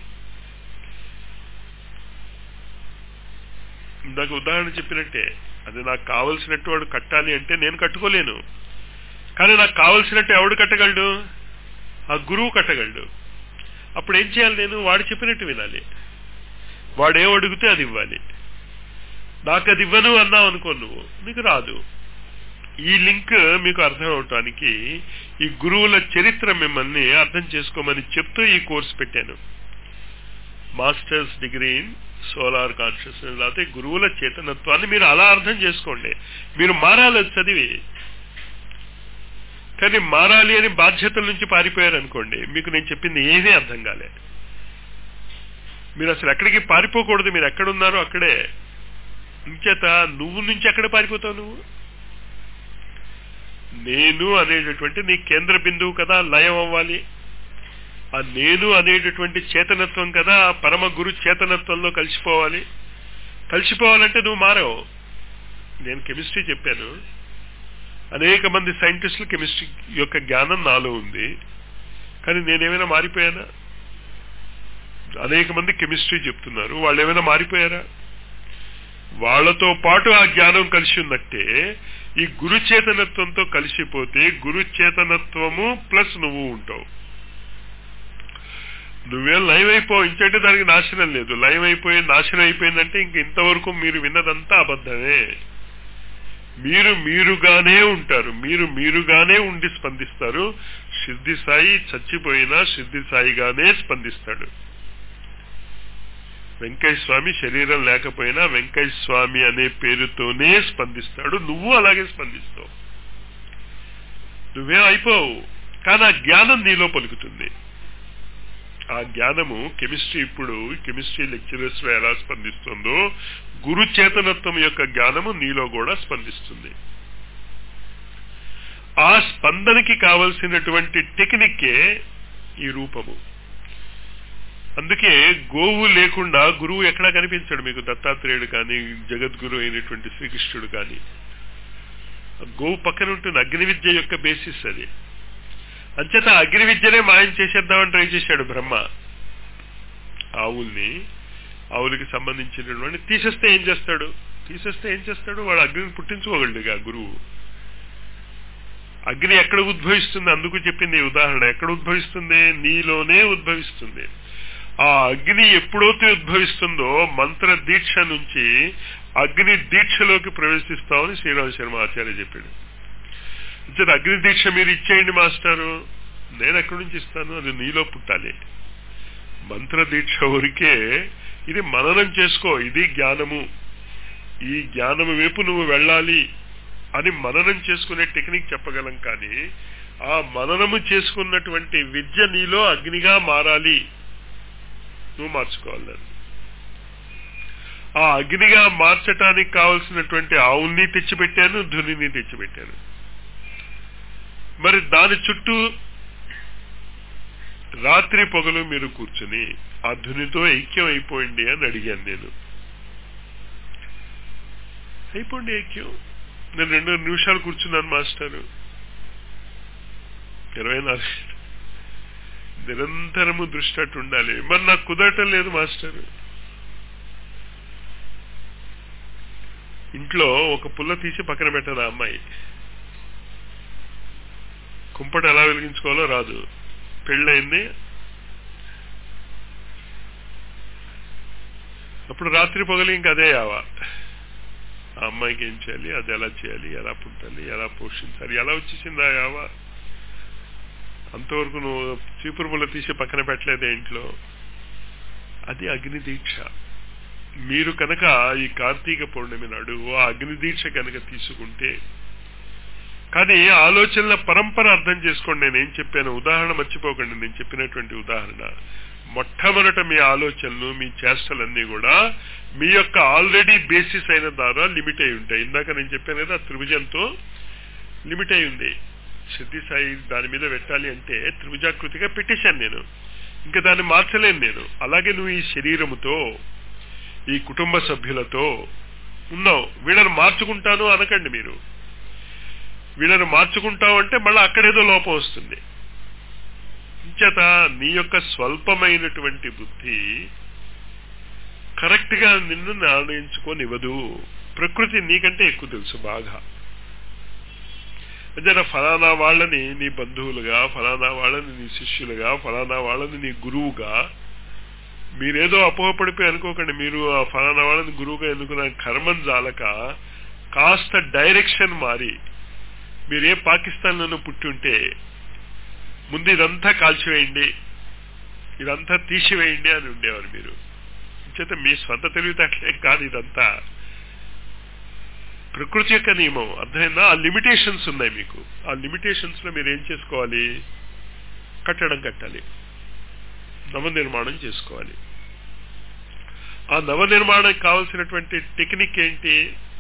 ఇందాక ఉదాహరణ చెప్పినట్టే అది నాకు కావలసినట్టు వాడు కట్టాలి అంటే నేను కట్టుకోలేను కానీ నాకు కావలసినట్టు ఎవడు కట్టగలడు ఆ గురువు కట్టగలడు అప్పుడు ఏం చేయాలి నేను వాడు చెప్పినట్టు వినాలి వాడేం అడిగితే అది ఇవ్వాలి నాకు అది ఇవ్వను అన్నావు అనుకో నువ్వు నీకు రాదు ఈ లింక్ మీకు అర్థం అవటానికి ఈ గురువుల చరిత్ర మిమ్మల్ని అర్థం చేసుకోమని చెప్తూ ఈ కోర్స్ పెట్టాను masters degree in solar consciousness లేకపోతే గురువుల చేతనత్వాన్ని మీరు అలా అర్థం చేసుకోండి మీరు మారాలి చదివి కానీ మారాలి అని బాధ్యతల నుంచి పారిపోయారు అనుకోండి మీకు నేను చెప్పింది ఏమీ అర్థం కాలే మీరు అసలు ఎక్కడికి పారిపోకూడదు మీరు ఎక్కడున్నారో అక్కడే ఇంచేత నువ్వు నుంచి ఎక్కడ పారిపోతావు నువ్వు నేను అనేటటువంటి నీ కేంద్ర బిందువు కదా లయం అవ్వాలి ఆ నేను అనేటటువంటి చేతనత్వం కదా ఆ పరమ గురు చేతనత్వంలో కలిసిపోవాలి కలిసిపోవాలంటే నువ్వు మారవు నేను కెమిస్ట్రీ చెప్పాను అనేక మంది సైంటిస్టులు కెమిస్ట్రీ యొక్క జ్ఞానం నాలో ఉంది కానీ నేనేమైనా మారిపోయానా అనేక మంది కెమిస్ట్రీ చెప్తున్నారు వాళ్ళు ఏమైనా మారిపోయారా వాళ్లతో పాటు ఆ జ్ఞానం కలిసి ఉన్నట్టే ఈ గురు చేతనత్వంతో కలిసిపోతే గురు చేతనత్వము ప్లస్ నువ్వు ఉంటావు నువ్వేం లైవ్ అయిపోవు ఇంకంటే దానికి నాశనం లేదు లైవ్ అయిపోయి నాశనం అయిపోయిందంటే ఇంక ఇంతవరకు మీరు విన్నదంతా అబద్ధమే మీరు మీరుగానే ఉంటారు మీరు మీరుగానే ఉండి స్పందిస్తారు సిద్ధి సాయి చచ్చిపోయినా సిద్ధి సాయిగానే స్పందిస్తాడు వెంకయ్య స్వామి శరీరం లేకపోయినా వెంకయ్య స్వామి అనే పేరుతోనే స్పందిస్తాడు నువ్వు అలాగే స్పందిస్తావు నువ్వేం అయిపోవు కానీ ఆ జ్ఞానం నీలో పలుకుతుంది ఆ జ్ఞానము కెమిస్ట్రీ ఇప్పుడు కెమిస్ట్రీ లెక్చరర్స్ లో ఎలా స్పందిస్తుందో గురు చేతనత్వం యొక్క జ్ఞానము నీలో కూడా స్పందిస్తుంది ఆ స్పందనకి కావలసినటువంటి టెక్నిక్కే ఈ రూపము అందుకే గోవు లేకుండా గురువు ఎక్కడా కనిపించాడు మీకు దత్తాత్రేయుడు కానీ జగద్గురు అయినటువంటి శ్రీకృష్ణుడు కానీ గోవు పక్కన ఉంటుంది అగ్ని విద్య యొక్క బేసిస్ అది అంచేత అగ్ని విద్యనే మాయం చేసేద్దామని ట్రై చేశాడు బ్రహ్మ ఆవుల్ని ఆవులకి సంబంధించినటువంటి తీసేస్తే ఏం చేస్తాడు తీసేస్తే ఏం చేస్తాడు వాడు అగ్నిని పుట్టించుకోగలడుగా గురువు అగ్ని ఎక్కడ ఉద్భవిస్తుంది అందుకు చెప్పింది ఈ ఉదాహరణ ఎక్కడ ఉద్భవిస్తుంది నీలోనే ఉద్భవిస్తుంది ఆ అగ్ని ఎప్పుడైతే ఉద్భవిస్తుందో మంత్ర దీక్ష నుంచి అగ్ని దీక్షలోకి ప్రవేశిస్తామని శ్రీరామ శర్మ ఆచార్య చెప్పాడు ఇచ్చారు అగ్ని దీక్ష మీరు ఇచ్చేయండి మాస్టారు నేను ఎక్కడి నుంచి ఇస్తాను అది నీలో పుట్టాలి మంత్ర దీక్ష ఊరికే ఇది మననం చేసుకో ఇది జ్ఞానము ఈ జ్ఞానము వైపు నువ్వు వెళ్ళాలి అని మననం చేసుకునే టెక్నిక్ చెప్పగలం కానీ ఆ మననము చేసుకున్నటువంటి విద్య నీలో అగ్నిగా మారాలి నువ్వు మార్చుకోవాలి ఆ అగ్నిగా మార్చటానికి కావలసినటువంటి ఆవుల్ని తెచ్చిపెట్టాను ధునిని తెచ్చిపెట్టాను మరి దాని చుట్టూ రాత్రి పొగలు మీరు కూర్చుని ఆ ధునితో ఐక్యం అయిపోయింది అని అడిగాను నేను అయిపోండి ఐక్యం నేను రెండు నిమిషాలు కూర్చున్నాను మాస్టారు ఇరవై నాలుగు నిరంతరము దృష్టి అటు ఉండాలి మరి నాకు కుదరటం లేదు మాస్టర్ ఇంట్లో ఒక పుల్ల తీసి పక్కన పెట్టదు ఆ అమ్మాయి కుంపట ఎలా వెలిగించుకోవాలో రాదు పెళ్ళయింది అప్పుడు రాత్రి పొగలి ఇంక అదే యావా ఆ అమ్మాయికి ఏం చేయాలి అది ఎలా చేయాలి ఎలా పుట్టాలి ఎలా పోషించాలి ఎలా వచ్చేసింది ఆ యావా అంతవరకు నువ్వు చీపురు పుల్ల తీసి పక్కన పెట్టలేదే ఇంట్లో అది అగ్ని దీక్ష మీరు కనుక ఈ కార్తీక పౌర్ణమి నాడు ఆ అగ్ని దీక్ష కనుక తీసుకుంటే కానీ ఆలోచనల పరంపర అర్థం చేసుకోండి నేను ఏం చెప్పాను ఉదాహరణ మర్చిపోకండి నేను చెప్పినటువంటి ఉదాహరణ మొట్టమొదట మీ ఆలోచనలు మీ చేష్టలన్నీ కూడా మీ యొక్క ఆల్రెడీ బేసిస్ అయిన ద్వారా లిమిట్ అయి ఉంటాయి ఇందాక నేను చెప్పాను కదా త్రిభుజంతో లిమిట్ అయి ఉంది సిద్ధి సాయి దాని మీద పెట్టాలి అంటే త్రిభుజాకృతిగా పెట్టేశాను నేను ఇంకా దాన్ని మార్చలేను నేను అలాగే నువ్వు ఈ శరీరముతో ఈ కుటుంబ సభ్యులతో ఉన్నావు వీళ్ళని మార్చుకుంటాను అనకండి మీరు వీళ్ళని మార్చుకుంటావు అంటే మళ్ళీ అక్కడేదో లోపం వస్తుంది ఇంచేత నీ యొక్క స్వల్పమైనటువంటి బుద్ధి కరెక్ట్ గా నిన్ను నిర్ణయించుకోనివ్వదు ప్రకృతి నీకంటే ఎక్కువ తెలుసు బాగా అంటే ఫలానా వాళ్ళని నీ బంధువులుగా ఫలానా వాళ్ళని నీ శిష్యులుగా ఫలానా వాళ్ళని నీ గురువుగా మీరేదో అపోహపడిపోయి అనుకోకండి మీరు ఆ ఫలానా వాళ్ళని గురువుగా ఎన్నుకున్న కర్మం జాలక కాస్త డైరెక్షన్ మారి మీరే పాకిస్తాన్లోనూ పుట్టి ఉంటే ముందు ఇదంతా కాల్చివేయండి ఇదంతా తీసివేయండి అని ఉండేవారు మీరు చేత మీ స్వంత తెలివితేటలే కాదు ఇదంతా ప్రకృతి యొక్క నియమం అర్థమైందా ఆ లిమిటేషన్స్ ఉన్నాయి మీకు ఆ లిమిటేషన్స్ లో మీరు ఏం చేసుకోవాలి కట్టడం కట్టాలి నవనిర్మాణం చేసుకోవాలి ఆ నవనిర్మాణానికి కావలసినటువంటి టెక్నిక్ ఏంటి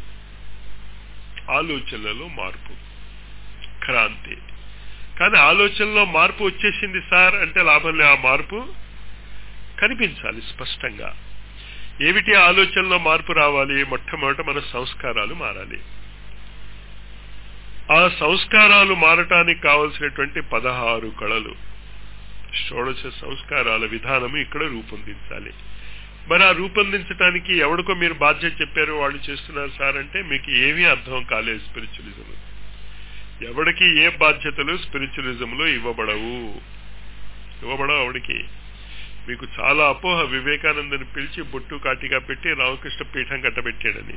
ఆలోచనలలో మార్పు క్రాంతి కానీ ఆలోచనలో మార్పు వచ్చేసింది సార్ అంటే లాభం లే ఆ మార్పు కనిపించాలి స్పష్టంగా ఏమిటి ఆలోచనలో మార్పు రావాలి మొట్టమొదట మన సంస్కారాలు మారాలి ఆ సంస్కారాలు మారటానికి కావలసినటువంటి పదహారు కళలు షోడశ సంస్కారాల విధానము ఇక్కడ రూపొందించాలి మరి ఆ రూపొందించడానికి ఎవడికో మీరు బాధ్యత చెప్పారు వాళ్ళు చేస్తున్నారు సార్ అంటే మీకు ఏమీ అర్థం కాలేదు స్పిరిచువలిజం ఎవడికి ఏ బాధ్యతలు స్పిరిచువలిజంలో ఇవ్వబడవు ఇవ్వబడవు ఎవడికి మీకు చాలా అపోహ వివేకానందని పిలిచి బొట్టు కాటిగా పెట్టి రామకృష్ణ పీఠం కట్టబెట్టాడని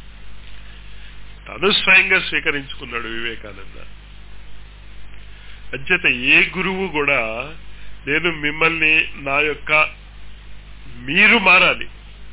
తను స్వయంగా స్వీకరించుకున్నాడు వివేకానంద అంచేత ఏ గురువు కూడా నేను మిమ్మల్ని నా యొక్క మీరు మారాలి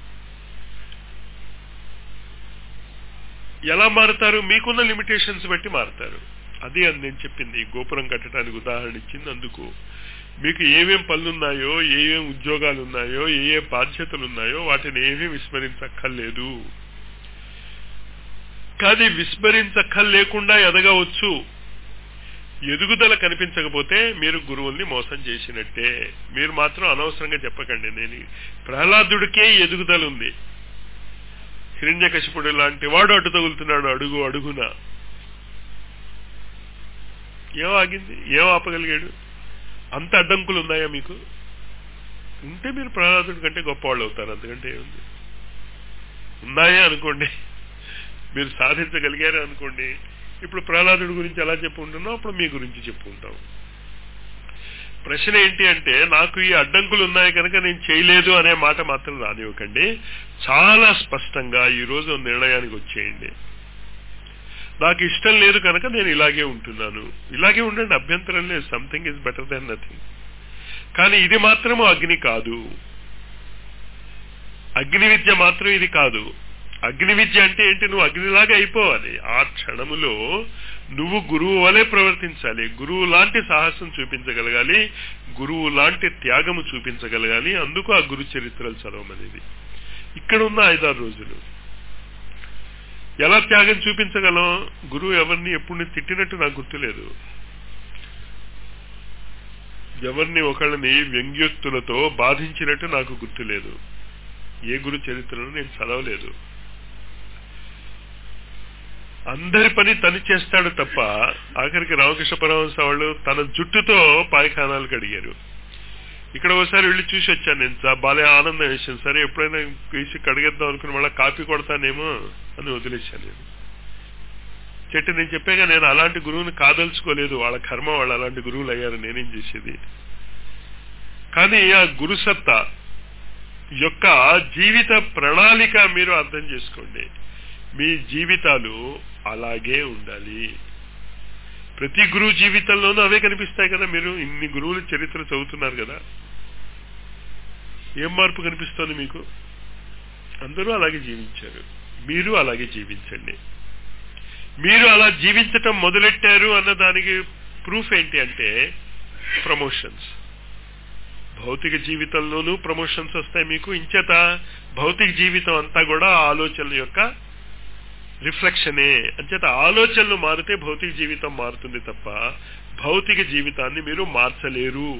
ఎలా మారుతారు మీకున్న లిమిటేషన్స్ బట్టి మారుతారు అది అని నేను చెప్పింది గోపురం కట్టడానికి ఉదాహరణ ఇచ్చింది అందుకు మీకు ఏమేం పనులున్నాయో ఏమేం ఉద్యోగాలు ఉన్నాయో ఏ ఏ బాధ్యతలు ఉన్నాయో వాటిని ఏమీ విస్మరించక్కర్లేదు కానీ విస్మరించక్కర్లేకుండా ఎదగవచ్చు ఎదుగుదల కనిపించకపోతే మీరు గురువుల్ని మోసం చేసినట్టే మీరు మాత్రం అనవసరంగా చెప్పకండి నేను ప్రహ్లాదుడికే ఎదుగుదల ఉంది హిరణ్యకశిపుడు లాంటి వాడు అడ్డు తగులుతున్నాడు అడుగు అడుగున ఏం ఆగింది ఏం ఆపగలిగాడు అంత అడ్డంకులు ఉన్నాయా మీకు ఉంటే మీరు ప్రహ్లాదుడి కంటే గొప్పవాళ్ళు అవుతారు అంతకంటే ఏముంది ఉన్నాయా అనుకోండి మీరు సాధించగలిగారు అనుకోండి ఇప్పుడు ప్రహ్లాదుడి గురించి ఎలా చెప్పుకుంటున్నాం అప్పుడు మీ గురించి చెప్పుకుంటాం ప్రశ్న ఏంటి అంటే నాకు ఈ అడ్డంకులు ఉన్నాయి కనుక నేను చేయలేదు అనే మాట మాత్రం రానివ్వకండి చాలా స్పష్టంగా ఈ రోజు నిర్ణయానికి వచ్చేయండి నాకు ఇష్టం లేదు కనుక నేను ఇలాగే ఉంటున్నాను ఇలాగే ఉండండి అభ్యంతరం లేదు something is better than nothing కానీ ఇది మాత్రము అగ్ని కాదు అగ్ని విద్య మాత్రం ఇది కాదు అగ్ని విద్య అంటే ఏంటి నువ్వు అగ్నిలాగా అయిపోవాలి ఆ క్షణములో నువ్వు గురువు వలె ప్రవర్తించాలి గురువు లాంటి సాహసం చూపించగలగాలి గురువు లాంటి త్యాగము చూపించగలగాలి అందుకు ఆ గురు చరిత్రలు చదవమనేది ఇక్కడ ఉన్న ఐదారు రోజులు ఎలా త్యాగం చూపించగలం గురువు ఎవరిని ఎప్పుడు తిట్టినట్టు నాకు గుర్తులేదు ఎవరిని ఒకళ్ళని వ్యంగ్యోక్తులతో బాధించినట్టు నాకు గుర్తులేదు ఏ గురు చరిత్రను నేను చదవలేదు అందరి పని తను చేస్తాడు తప్ప ఆఖరికి రామకృష్ణ పరమహంస వాళ్ళు తన జుట్టుతో పాయఖానాలు కడిగారు ఇక్కడ ఒకసారి వెళ్ళి చూసి వచ్చాను నేను చా- బాలే ఆనందం వేసాను సరే ఎప్పుడైనా వేసి కడిగేద్దాం అనుకుని మళ్ళీ కాపీ కొడతానేమో అని వదిలేశాను నేను చెట్టు నేను చెప్పాగా నేను అలాంటి గురువుని కాదలుచుకోలేదు వాళ్ళ కర్మ వాళ్ళు అలాంటి గురువులు అయ్యారు నేనేం చేసేది కానీ ఆ గురుసత్తా యొక్క జీవిత ప్రణాళిక మీరు అర్థం చేసుకోండి మీ జీవితాలు అలాగే ఉండాలి ప్రతి గురువు జీవితంలోనూ అవే కనిపిస్తాయి కదా మీరు ఇన్ని గురువుల చరిత్ర చదువుతున్నారు కదా ఏం మార్పు కనిపిస్తోంది మీకు అందరూ అలాగే జీవించారు మీరు అలాగే జీవించండి మీరు అలా జీవించటం మొదలెట్టారు అన్న దానికి ప్రూఫ్ ఏంటి అంటే ప్రమోషన్స్ భౌతిక జీవితంలోనూ ప్రమోషన్స్ వస్తాయి మీకు ఇంచేత భౌతిక జీవితం అంతా కూడా ఆ ఆలోచనల యొక్క రిఫ్లెక్షనే అంచేత ఆలోచనలు మారితే భౌతిక జీవితం మారుతుంది తప్ప భౌతిక జీవితాన్ని మీరు మార్చలేరు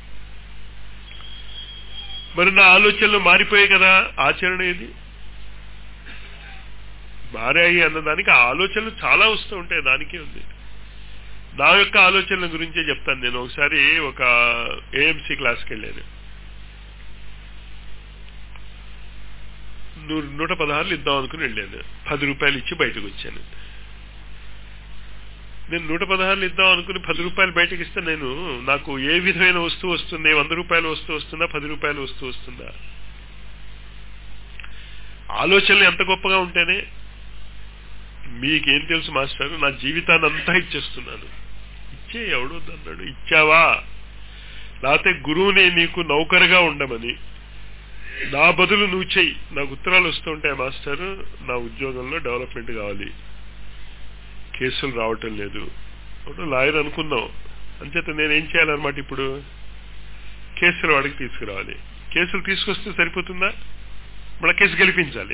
మరి నా ఆలోచనలు మారిపోయాయి కదా ఆచరణ ఏది మారాయి అన్నదానికి ఆ ఆలోచనలు చాలా వస్తూ ఉంటాయి దానికే ఉంది నా యొక్క ఆలోచనల గురించే చెప్తాను నేను ఒకసారి ఒక ఏఎంసీ క్లాస్కి వెళ్ళాను నూ- నూట పదహారులు ఇద్దాం అనుకుని వెళ్ళాను పది రూపాయలు ఇచ్చి బయటకు వచ్చాను నేను నూట పదహారులు ఇద్దాం అనుకుని పది రూపాయలు బయటకు ఇస్తే నేను నాకు ఏ విధమైన వస్తువు వస్తుంది వంద రూపాయల వస్తువు వస్తుందా పది రూపాయల వస్తువు వస్తుందా ఆలోచనలు ఎంత గొప్పగా ఉంటేనే మీకేం తెలుసు మాస్టర్ నా జీవితాన్ని అంతా ఇచ్చేస్తున్నాను ఇచ్చే ఎవడొద్దన్నాడు ఇచ్చావా లేకపోతే గురువుని నీకు నౌకరుగా ఉండమని నా బదులు నువ్వు చెయ్యి నాకు ఉత్తరాలు వస్తూ ఉంటాయి మాస్టర్ నా ఉద్యోగంలో డెవలప్మెంట్ కావాలి కేసులు రావటం లేదు అప్పుడు లాయర్ అనుకుందాం అంచేత నేనేం చేయాలన్నమాట ఇప్పుడు కేసులు వాడికి తీసుకురావాలి కేసులు తీసుకొస్తే సరిపోతుందా మళ్ళీ కేసు గెలిపించాలి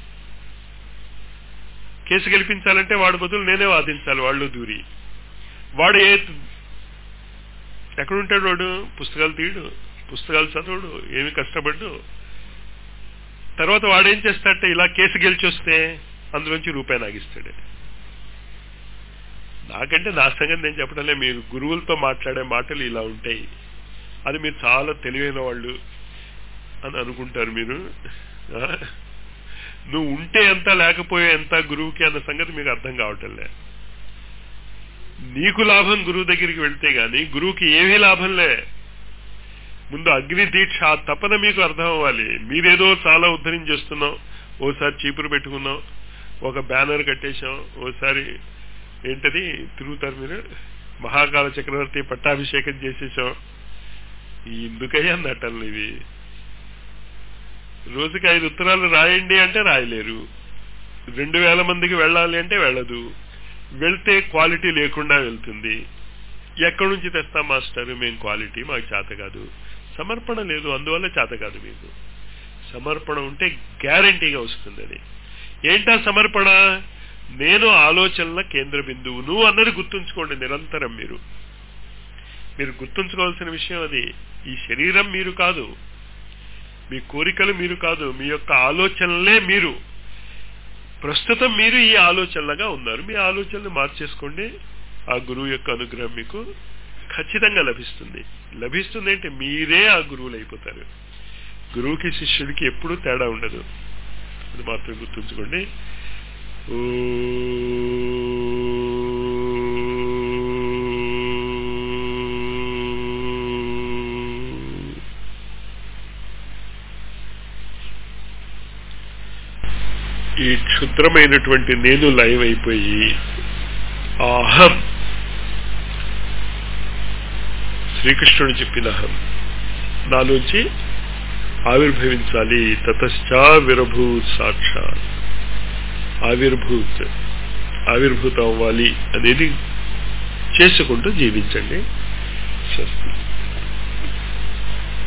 కేసు గెలిపించాలంటే వాడి బదులు నేనే వాదించాలి వాళ్ళు దూరి వాడు ఏ ఎక్కడుంటాడు వాడు పుస్తకాలు తీయడు పుస్తకాలు చదవడు ఏమి కష్టపడ్డు తర్వాత వాడేం చేస్తాడంటే ఇలా కేసు గెలిచి వస్తే అందులోంచి రూపాయి నాగిస్తాడు నాకంటే నా సంగతి నేను చెప్పడంలే మీరు గురువులతో మాట్లాడే మాటలు ఇలా ఉంటాయి అది మీరు చాలా తెలివైన వాళ్ళు అని అనుకుంటారు మీరు ఆ? నువ్వు ఉంటే ఎంత లేకపోయే ఎంత గురువుకి అన్న సంగతి మీకు అర్థం కావటంలే నీకు లాభం గురువు దగ్గరికి వెళ్తే గాని గురువుకి ఏమీ లాభంలే ముందు అగ్ని దీక్ష ఆ తపన మీకు అర్థం అవ్వాలి మీరేదో చాలా ఉద్ధరించేస్తున్నాం ఓసారి చీపురు పెట్టుకున్నాం ఒక బ్యానర్ కట్టేశాం ఓసారి ఏంటది తిరుగుతారు మీరు మహాకాల చక్రవర్తి పట్టాభిషేకం చేసేసాం ఎందుకయ్యా నటనలు ఇవి రోజుకి ఐదు ఉత్తరాలు రాయండి అంటే రాయలేరు రెండు వేల మందికి వెళ్ళాలి అంటే వెళ్ళదు వెళ్తే క్వాలిటీ లేకుండా వెళ్తుంది ఎక్కడి నుంచి తెస్తాం మాస్టర్ మేము క్వాలిటీ మాకు చేత కాదు సమర్పణ లేదు అందువల్ల చేత కాదు మీకు సమర్పణ ఉంటే గ్యారంటీగా వస్తుంది అది ఏంటా సమర్పణ నేను ఆలోచనల కేంద్ర బిందువును అన్నది గుర్తుంచుకోండి నిరంతరం మీరు మీరు గుర్తుంచుకోవాల్సిన విషయం అది ఈ శరీరం మీరు కాదు మీ కోరికలు మీరు కాదు మీ యొక్క ఆలోచనలే మీరు ప్రస్తుతం మీరు ఈ ఆలోచనలుగా ఉన్నారు మీ ఆలోచనలు మార్చేసుకోండి ఆ గురువు యొక్క అనుగ్రహం మీకు ఖచ్చితంగా లభిస్తుంది లభిస్తుంది అంటే మీరే ఆ గురువులు అయిపోతారు గురువుకి శిష్యుడికి ఎప్పుడూ తేడా ఉండదు అది మాత్రం గుర్తుంచుకోండి ఈ క్షుద్రమైనటువంటి నేను లైవ్ అయిపోయి ఆ అహం శ్రీకృష్ణుడు చెప్పిన అహం నాలోంచి ఆవిర్భవించాలి తతశ్చా విరభూత్ సాక్షాత్ ఆవిర్భూత్ ఆవిర్భూతం అవ్వాలి అనేది చేసుకుంటూ జీవించండి స్వస్తి